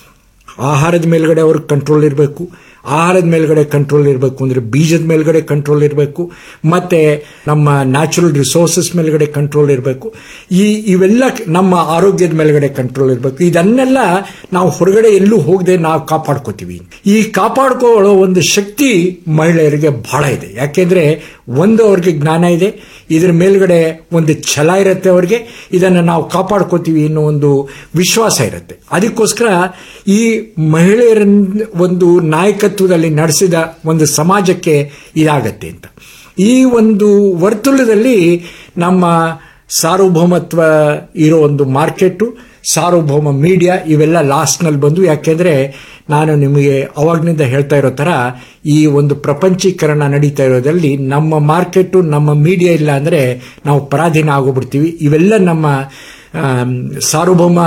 ಆಹಾರದ ಮೇಲ್ಗಡೆ ಅವ್ರಿಗೆ ಕಂಟ್ರೋಲ್ ಇರಬೇಕು ಆಹಾರದ ಮೇಲ್ಗಡೆ ಕಂಟ್ರೋಲ್ ಇರಬೇಕು ಅಂದ್ರೆ ಬೀಜದ ಮೇಲ್ಗಡೆ ಕಂಟ್ರೋಲ್ ಇರಬೇಕು ಮತ್ತೆ ನಮ್ಮ ನ್ಯಾಚುರಲ್ ರಿಸೋರ್ಸಸ್ ಮೇಲ್ಗಡೆ ಕಂಟ್ರೋಲ್ ಇರಬೇಕು ಈ ಇವೆಲ್ಲ ನಮ್ಮ ಆರೋಗ್ಯದ ಮೇಲ್ಗಡೆ ಕಂಟ್ರೋಲ್ ಇರಬೇಕು ಇದನ್ನೆಲ್ಲ ನಾವು ಹೊರಗಡೆ ಎಲ್ಲೂ ಹೋಗದೆ ನಾವು ಕಾಪಾಡ್ಕೋತೀವಿ ಈ ಕಾಪಾಡ್ಕೊಳ್ಳೋ ಒಂದು ಶಕ್ತಿ ಮಹಿಳೆಯರಿಗೆ ಬಹಳ ಇದೆ ಯಾಕೆಂದ್ರೆ ಒಂದು ಅವ್ರಿಗೆ ಜ್ಞಾನ ಇದೆ ಇದ್ರ ಮೇಲ್ಗಡೆ ಒಂದು ಛಲ ಇರುತ್ತೆ ಅವ್ರಿಗೆ ಇದನ್ನು ನಾವು ಕಾಪಾಡ್ಕೋತೀವಿ ಅನ್ನೋ ಒಂದು ವಿಶ್ವಾಸ ಇರುತ್ತೆ ಅದಕ್ಕೋಸ್ಕರ ಈ ಮಹಿಳೆಯರ ಒಂದು ನಾಯಕತ್ವದಲ್ಲಿ ನಡೆಸಿದ ಒಂದು ಸಮಾಜಕ್ಕೆ ಇದಾಗತ್ತೆ ಅಂತ ಈ ಒಂದು ವರ್ತುಲದಲ್ಲಿ ನಮ್ಮ ಸಾರ್ವಭೌಮತ್ವ ಇರೋ ಒಂದು ಮಾರ್ಕೆಟು ಸಾರ್ವಭೌಮ ಮೀಡಿಯಾ ಇವೆಲ್ಲ ಲಾಸ್ಟ್ನಲ್ಲಿ ಬಂದು ಯಾಕೆಂದ್ರೆ ನಾನು ನಿಮಗೆ ಅವಾಗ್ನಿಂದ ಹೇಳ್ತಾ ಇರೋ ತರ ಈ ಒಂದು ಪ್ರಪಂಚೀಕರಣ ನಡೀತಾ ಇರೋದ್ರಲ್ಲಿ ನಮ್ಮ ಮಾರ್ಕೆಟು ನಮ್ಮ ಮೀಡಿಯಾ ಇಲ್ಲ ಅಂದ್ರೆ ನಾವು ಪರಾಧೀನ ಆಗೋಗ್ಬಿಡ್ತೀವಿ ಇವೆಲ್ಲ ನಮ್ಮ ಆಮ್, ಸಾರ್ವಭೌಮ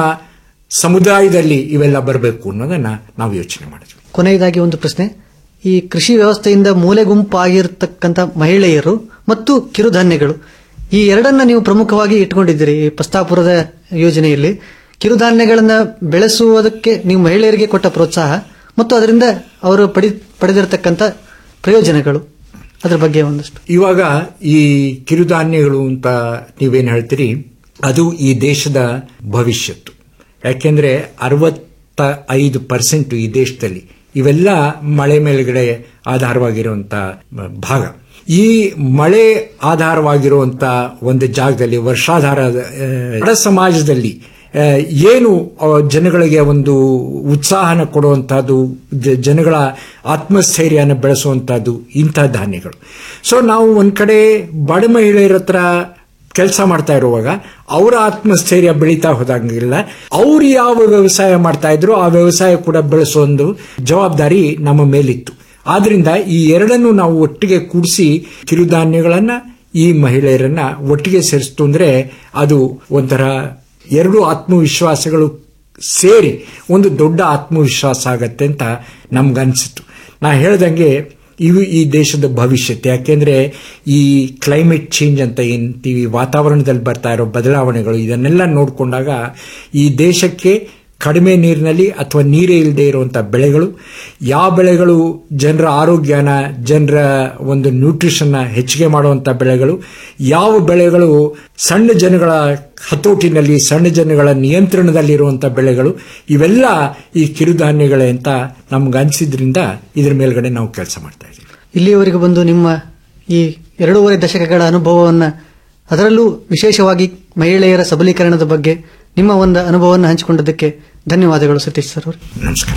ಸಮುದಾಯದಲ್ಲಿ ಇವೆಲ್ಲ ಬರಬೇಕು ಅನ್ನೋದನ್ನ ನಾವು ಯೋಚನೆ ಮಾಡಿದ್ವಿ ಕೊನೆಯದಾಗಿ ಒಂದು ಪ್ರಶ್ನೆ ಈ ಕೃಷಿ ವ್ಯವಸ್ಥೆಯಿಂದ ಮೂಲೆ ಗುಂಪಾಗಿರ್ತಕ್ಕಂಥ ಮಹಿಳೆಯರು ಮತ್ತು ಕಿರುಧಾನ್ಯಗಳು ಈ ಎರಡನ್ನ ನೀವು ಪ್ರಮುಖವಾಗಿ ಇಟ್ಕೊಂಡಿದ್ದೀರಿ ಈ ಪಸ್ತಾಪುರದ ಯೋಜನೆಯಲ್ಲಿ ಕಿರುಧಾನ್ಯಗಳನ್ನ ಬೆಳೆಸುವುದಕ್ಕೆ ನೀವು ಮಹಿಳೆಯರಿಗೆ ಕೊಟ್ಟ ಪ್ರೋತ್ಸಾಹ ಮತ್ತು ಅದರಿಂದ ಅವರು ಪಡಿ ಪಡೆದಿರತಕ್ಕಂಥ ಪ್ರಯೋಜನಗಳು ಅದ್ರ ಬಗ್ಗೆ ಒಂದಷ್ಟು ಇವಾಗ ಈ ಕಿರುಧಾನ್ಯಗಳು ಅಂತ ನೀವೇನು ಹೇಳ್ತೀರಿ ಅದು ಈ ದೇಶದ ಭವಿಷ್ಯತ್ತು ಯಾಕೆಂದ್ರೆ ಅರವತ್ತ ಐದು ಪರ್ಸೆಂಟ್ ಈ ದೇಶದಲ್ಲಿ ಇವೆಲ್ಲ ಮಳೆ ಮೇಲ್ಗಡೆ ಆಧಾರವಾಗಿರುವಂತ ಭಾಗ ಈ ಮಳೆ ಆಧಾರವಾಗಿರುವಂತ ಒಂದು ಜಾಗದಲ್ಲಿ ವರ್ಷಾಧಾರ ಬಡ ಸಮಾಜದಲ್ಲಿ ಆ, ಏನು ಆ, ಜನಗಳಿಗೆ ಒಂದು ಉತ್ಸಾಹನ ಕೊಡುವಂತಹದ್ದು ಜ- ಜನಗಳ ಆತ್ಮಸ್ಥೈರ್ಯನ ಬೆಳೆಸುವಂತಹದ್ದು ಇಂಥ ಧಾನ್ಯಗಳು ಸೊ ನಾವು ಒಂದ್ ಕಡೆ ಬಡ ಮಹಿಳೆಯರ ಹತ್ರ ಕೆಲಸ ಮಾಡ್ತಾ ಇರುವಾಗ ಅವರ ಆತ್ಮಸ್ಥೈರ್ಯ ಬೆಳೀತಾ ಹೋದಂಗಿಲ್ಲ ಅವ್ರು ಯಾವ ವ್ಯವಸಾಯ ಮಾಡ್ತಾ ಇದ್ರು ಆ ವ್ಯವಸಾಯ ಕೂಡ ಬೆಳೆಸೋ ಒಂದು ಜವಾಬ್ದಾರಿ ನಮ್ಮ ಮೇಲಿತ್ತು ಆದ್ರಿಂದ ಈ ಎರಡನ್ನು ನಾವು ಒಟ್ಟಿಗೆ ಕೂಡಿಸಿ ಕಿರುಧಾನ್ಯಗಳನ್ನ ಈ ಮಹಿಳೆಯರನ್ನ ಒಟ್ಟಿಗೆ ಸೇರಿಸ್ತು ಅಂದ್ರೆ ಅದು ಒಂಥರ ಎರಡು ಆತ್ಮವಿಶ್ವಾಸಗಳು ಸೇರಿ ಒಂದು ದೊಡ್ಡ ಆತ್ಮವಿಶ್ವಾಸ ಆಗತ್ತೆ ಅಂತ ನಮ್ಗನ್ಸಿತ್ತು ನಾ ಹೇಳ್ದಂಗೆ ಇವು ಈ ದೇಶದ ಭವಿಷ್ಯತ್ ಯಾಕೆಂದ್ರೆ ಈ ಕ್ಲೈಮೇಟ್ ಚೇಂಜ್ ಅಂತ ಏನಂತೀವಿ ವಾತಾವರಣದಲ್ಲಿ ಬರ್ತಾ ಇರೋ ಬದಲಾವಣೆಗಳು ಇದನ್ನೆಲ್ಲ ನೋಡಿಕೊಂಡಾಗ ಈ ದೇಶಕ್ಕೆ ಕಡಿಮೆ ನೀರಿನಲ್ಲಿ ಅಥವಾ ನೀರೇ ಇಲ್ಲದೆ ಇರುವಂತಹ ಬೆಳೆಗಳು ಯಾವ ಬೆಳೆಗಳು ಜನರ ಆರೋಗ್ಯನ ಜನರ ಒಂದು ನ್ಯೂಟ್ರಿಷನ್ನ ಹೆಚ್ಚಿಗೆ ಮಾಡುವಂತ ಬೆಳೆಗಳು ಯಾವ ಬೆಳೆಗಳು ಸಣ್ಣ ಜನಗಳ ಹತೋಟಿನಲ್ಲಿ ಸಣ್ಣ ಜನಗಳ ನಿಯಂತ್ರಣದಲ್ಲಿರುವಂತಹ ಬೆಳೆಗಳು ಇವೆಲ್ಲ ಈ ಕಿರುಧಾನ್ಯಗಳೇ ಅಂತ ನಮ್ಗೆ ಅನಿಸಿದ್ರಿಂದ ಇದ್ರ ಮೇಲ್ಗಡೆ ನಾವು ಕೆಲಸ ಮಾಡ್ತಾ ಇದ್ದೀವಿ ಇಲ್ಲಿಯವರೆಗೂ ಬಂದು ನಿಮ್ಮ ಈ ಎರಡೂವರೆ ದಶಕಗಳ ಅನುಭವವನ್ನ ಅದರಲ್ಲೂ ವಿಶೇಷವಾಗಿ ಮಹಿಳೆಯರ ಸಬಲೀಕರಣದ ಬಗ್ಗೆ ನಿಮ್ಮ ಒಂದು ಅನುಭವವನ್ನು ಹಂಚಿಕೊಂಡದಕ್ಕೆ ಧನ್ಯವಾದಗಳು ಸತೀಶ್ ಸರ್ ಅವರು ನಮಸ್ಕಾರ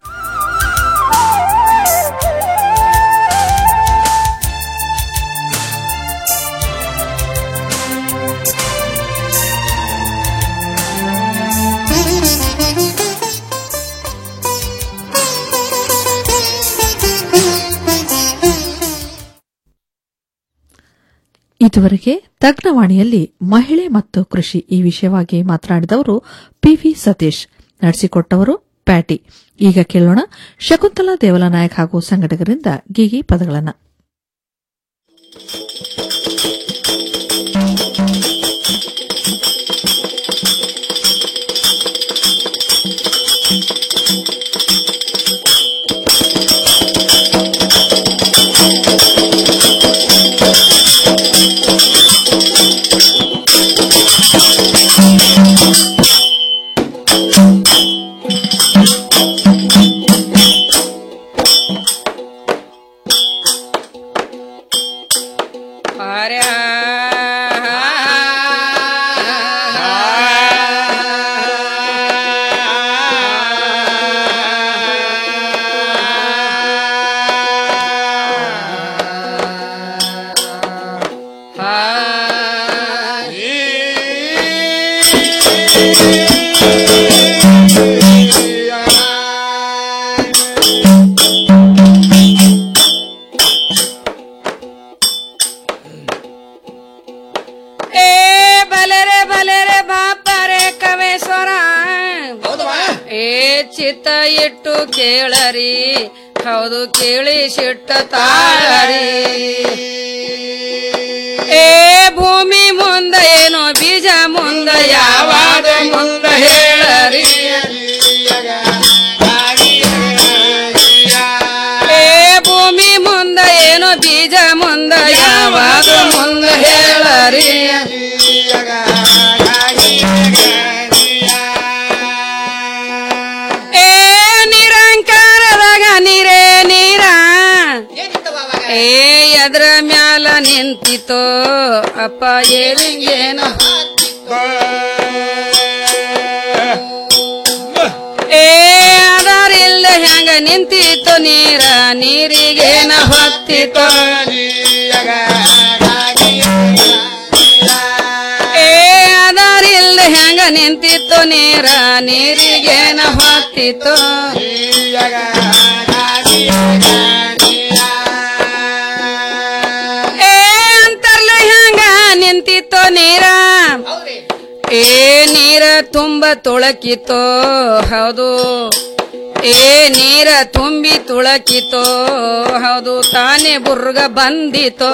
ಇದುವರೆಗೆ ತಜ್ಞವಾಣಿಯಲ್ಲಿ ಮಹಿಳೆ ಮತ್ತು ಕೃಷಿ ಈ ವಿಷಯವಾಗಿ ಮಾತನಾಡಿದವರು ಪಿವಿ ಸತೀಶ್ ನಡೆಸಿಕೊಟ್ಟವರು ಪ್ಯಾಟಿ ಈಗ ಕೇಳೋಣ ಶಕುಂತಲಾ ದೇವಲನಾಯಕ್ ಹಾಗೂ ಸಂಘಟಕರಿಂದ ಗೀಗಿ ಪದಗಳನ್ನು ಏ ಬಲೆರೆ ಬಲೆರೆ ಬಾಪರೆ ಕವೇಶ್ವರ ಏ ಚಿತ್ತ ಇಟ್ಟು ಕೇಳರಿ ಹೌದು ಕೇಳಿ ಸಿಟ್ಟ ತಾಳರಿ ಏ ಭೂಮಿ ಮುಂದ ಏನೋ ಬೀಜ ಮುಂದ ಯಾವಾಗ ಮುಂದ ಹೇಳರಿ ಏ ಭೂಮಿ ಮುಂದ ಏನೋ ಬೀಜ ಮುಂದ ಯಾವಾಗ ಮುಂದ ಹೇಳರಿ ಏ ನಿರಂಕಾರದಾಗ ನೀರೇ ನೀರ ಏ ಎದ್ರ ಮ್ಯಾಲ ನಿಂತಿತೋ ಅಪ್ಪ ಏರಿಂಗೇನು ಏ ಅದರಿಲ್ದ ಹೆಂಗ ನಿಂತಿತ್ತು ನೀರ ನೀರಿಗೇನ ಹೊತ್ತಿತ್ತು ಏ ಅದರಿಲ್ದ ಹೆಂಗ ನಿಂತಿತ್ತು ನೀರ ನೀರಿಗೇನ ಹೊತ್ತಿತ್ತು ಏ ಅಂತರ್ಲ ಹೆಂಗ ನಿಂತಿತ್ತು ನೀರ ಏ ನೀರ ತುಂಬ ತುಳಕಿತೋ ಹೌದು ಏ ನೀರ ತುಂಬಿ ತುಳಕಿತೋ ಹೌದು ತಾನೇ ಬುರ್ಗ ಬಂದಿತೋ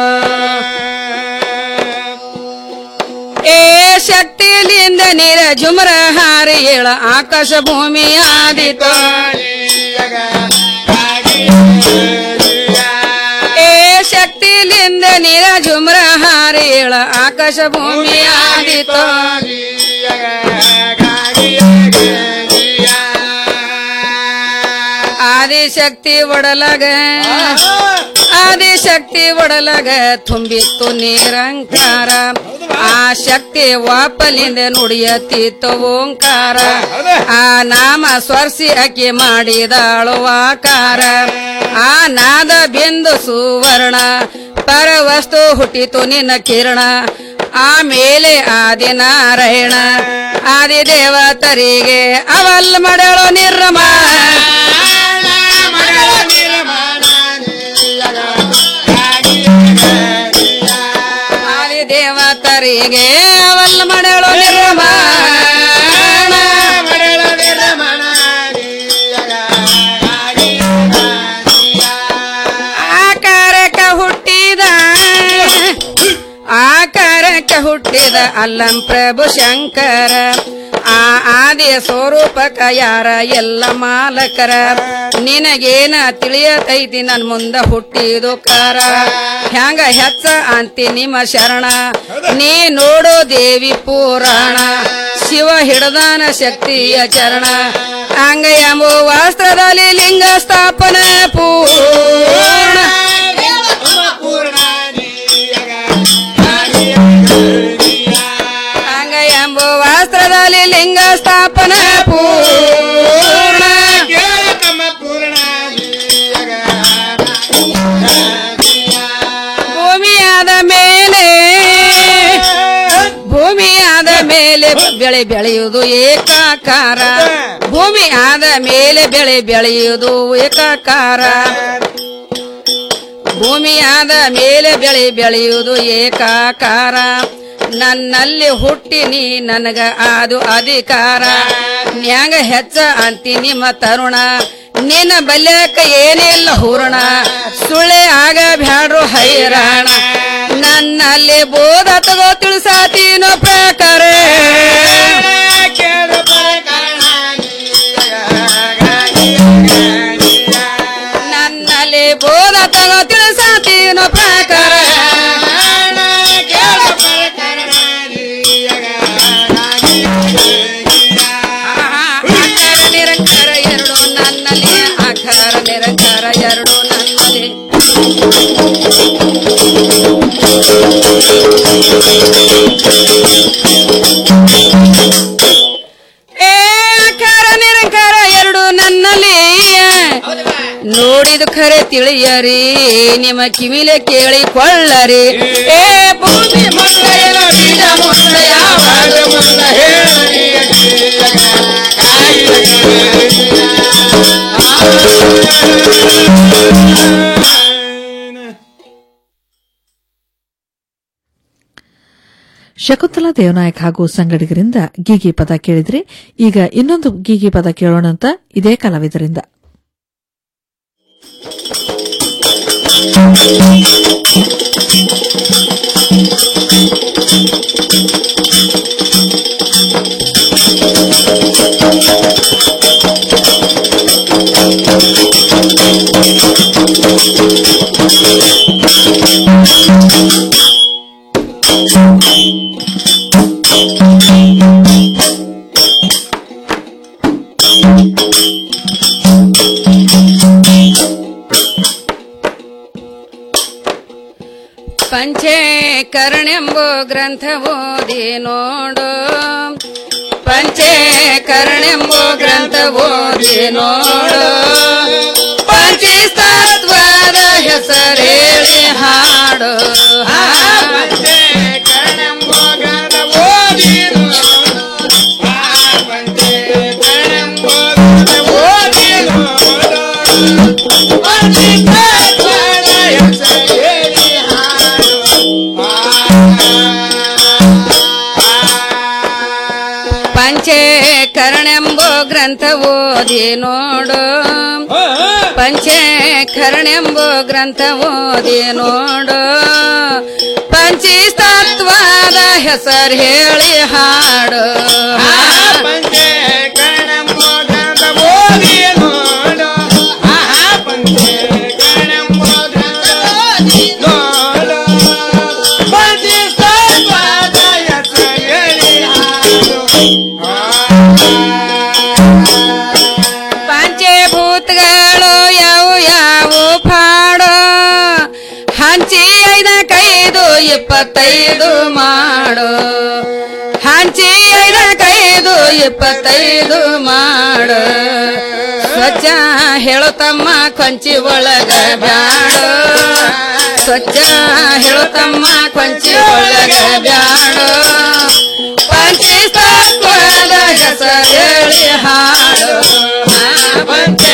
ಏ ಶಕ್ತಿಲಿಂದ ನೀರ ಜುಮರ ಹಾರಿ ಏಳ ಆಕಾಶ ಭೂಮಿ ಆದಿತೋ ಏ ಶಕ್ತಿಲಿಂದ ನೀರ ಜುಮರ ಹಾರಿ ಏಳ ಆಕಾಶ ಭೂಮಿ ಆದಿತೋ ಆದಿಶಕ್ತಿ ಒಡಲಗ ಆದಿಶಕ್ತಿ ಒಡಲಗ ತುಂಬಿತ್ತು ನಿರಂಕಾರ ಆ ಶಕ್ತಿ ವಾಪಲಿಂದ ನುಡಿಯತಿತ್ತು ಓಂಕಾರ ಆ ನಾಮ ಸ್ವರ್ಸಿ ಅಕ್ಕಿ ಮಾಡಿದಾಳು ಆಕಾರ ಆ ನಾದ ಬಿಂದು ಸುವರ್ಣ ಪರವಸ್ತು ಹುಟ್ಟಿತು ನಿನ್ನ ಕಿರಣ ಆಮೇಲೆ ಆದಿನಾರಾಯಣ ಆದಿ ದೇವತರಿಗೆ ಅವಲ್ ಮಾಡಳು ನಿರ್ಮ ಆದಿ ದೇವತರಿಗೆ ಅವಲ್ ಮಾಡಳು ನಿರ್ಮ ಆಕಾರಕ ಹುಟ್ಟಿದ ಆಕಾರಕ್ಕೆ ಹುಟ್ಟಿದ ಅಲ್ಲಂ ಪ್ರಭು ಶಂಕರ ಆ ಆದಿ ಸ್ವರೂಪಕ ಯಾರ ಎಲ್ಲ ಮಾಲಕರ ನಿನಗೇನ ತಿಳಿಯತೈತಿ ನನ್ ಮುಂದ ಹುಟ್ಟಿದು ಕಾರ ಹ್ಯಾಂಗ ಹೆಚ್ಚ ಅಂತಿ ನಿಮ್ಮ ಶರಣ ನೀ ನೋಡು ದೇವಿ ಪುರಾಣ ಶಿವ ಹಿಡದಾನ ಶಕ್ತಿಯ ಚರಣ ಹಂಗ ಎಂಬ ವಾಸ್ತ್ರದಲ್ಲಿ ಲಿಂಗ ಸ್ಥಾಪನೆ ಪೂರ್ಣ ಹಂಗ ಎಂಬ ವಾಸ್ತ್ರದಲ್ಲಿ ಲಿಂಗ ಸ್ಥಾಪನೆ ಪೂರ್ಣ ಭೂಮಿಯಾದ ಮೇಲೆ ಭೂಮಿಯಾದ ಮೇಲೆ ಬೆಳೆ ಬೆಳೆಯುವುದು ಏಕಾಕಾರ ಭೂಮಿ ಆದ ಮೇಲೆ ಬೆಳೆ ಬೆಳೆಯುವುದು ಏಕಾಕಾರ ಭೂಮಿಯಾದ ಮೇಲೆ ಬೆಳೆ ಬೆಳೆಯುವುದು ಏಕಾಕಾರ ನನ್ನಲ್ಲಿ ಹುಟ್ಟಿ ನೀ ನನಗ ಅದು ಅಧಿಕಾರ ನ್ಯಾಂಗ ಹೆಚ್ಚ ಅಂತಿ ನಿಮ್ಮ ತರುಣ ನಿನ್ನ ಬಲ್ಯಕ ಏನಿಲ್ಲ ಹೂರಣ ಸುಳ್ಳೆ ಆಗ ಬ್ಯಾಡ್ರು ಹೈರಾಣ ನನ್ನಲ್ಲಿ ಬೋಧ ತಗೋ ತಿಳಿಸಾತೀನೋ ಪ್ರಕಾರ ನನ್ನಲ್ಲಿ ಬೋಧ ತಗೋ ತಿಳಿಸಾತೀನೋ ಪ್ರಕಾರ ಆಕಾರ ನಿರಂಕಾರ ಎರಡು ನನ್ನಲ್ಲಿ ಆಕಾರ ನಿರಂಕಾರ ಎರಡು ನನ್ನಲ್ಲಿ ಏ ಆಕಾರ ನಿರಂಕಾರ ಎರಡು ನನ್ನಲ್ಲಿ ನೋಡಿದ ಖರೆ ತಿಳಿಯರಿ ನಿಮ್ಮ ಕಿವಿಲೆ ಕೇಳಿಕೊಳ್ಳರಿ ಏ ಭೂಮಿ ಮಂಗಯನ ಬೀಜ ಮುಂದ ಯಾವಾಗ ಮುಂದ ಹೇಳರಿ ಶಕುಂತಲಾ ದೇವನಾಯಕ್ ಹಾಗೂ ಸಂಗಡಿಗರಿಂದ ಗೀಗಿ ಪದ ಕೇಳಿದ್ರಿ ಈಗ ಇನ್ನೊಂದು ಗೀಗಿ ಪದ ಕೇಳೋಣಂತ ಇದೇ ಕಲಾವಿದರಿಂದ ಪಂಚೇಕರಣೆಂಬು ಗ್ರಂಥ ಓದಿ ನೋಡು ಪಂಚೇಕರಣೆಂಬು ಗ್ರಂಥ ಓದಿ ನೋಡು ಪಂಚತತ್ವದ ಹೆಸರೇಳಿ ಹಾಡು ಪಂಚೇಕರಣೆಂಬು ಗ್ರಂಥ ಓದಿ ನೋಡು ಪಂಚೇಕರಣೆಂಬು ಗ್ರಂಥ ಓದಿ ನೋಡು ಪಂಚತತ್ವದ ಹೆಸರು ಹೇಳಿ ಹಾಡು ಪಂಚಭೂತಗಳು ಯಾವು ಯಾವು ಪಾಡೋ ಹಂಚಿ ಐದ ಕೈದು ಇಪ್ಪತ್ತೈದು ಮಾಡು ಹಂಚಿ ಐದ ಕೈದು ಇಪ್ಪತ್ತೈದು ಮಾಡು ಸ್ವಚ್ಛ ಹೇಳುತ್ತಮ್ಮ ಕೊಂಚಿ ಒಳಗ ಬ್ಯಾಡು ಸ್ವಚ್ಛ ಹೇಳುತ್ತಮ್ಮ ಕೊಂಚಿ ಒಳಗ ಬ್ಯಾಡು ಪಂಚತತ್ವದ ಹೆಸರು ಹೇಳಿ ಹಾಡು ಪಂಚೆ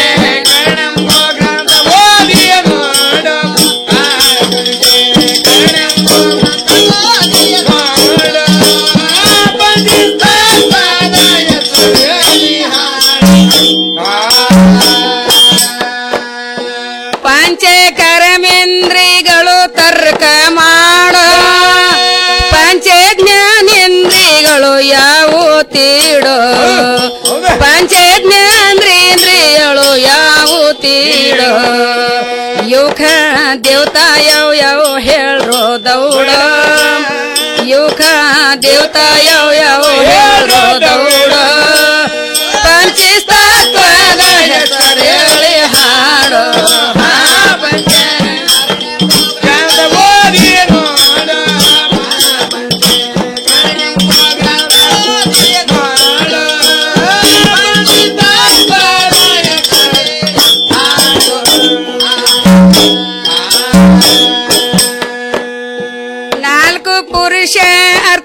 ಪಂಚಕರ್ಮೇಂದ್ರಿಗಳು ತರ್ಕ ಮಾಡೋ ಪಂಚಜ್ಞಾನೇಂದ್ರಿಗಳು ಯಾವು ತೀಡೋ ಪಂಚಾಯತ್ನ ಅಂದ್ರೆ ಏಳು ಯಾವ ತೀಡೋ ಯುಖ ದೇವತಾ ಯಾವ ಯಾವ ಹೇಳ್ರೋ ದೌಡ ಯುಖ ದೇವತಾ ಯಾವ ಯಾವ ಹೇಳ್ರೋ ದೌಡ ಪಂಚಸ್ತತ್ವದ ಹೆಸರು ಹೇಳಿ ಹಾಡೋ ಹಾ ನಾಲ್ಕು ಪುರುಷ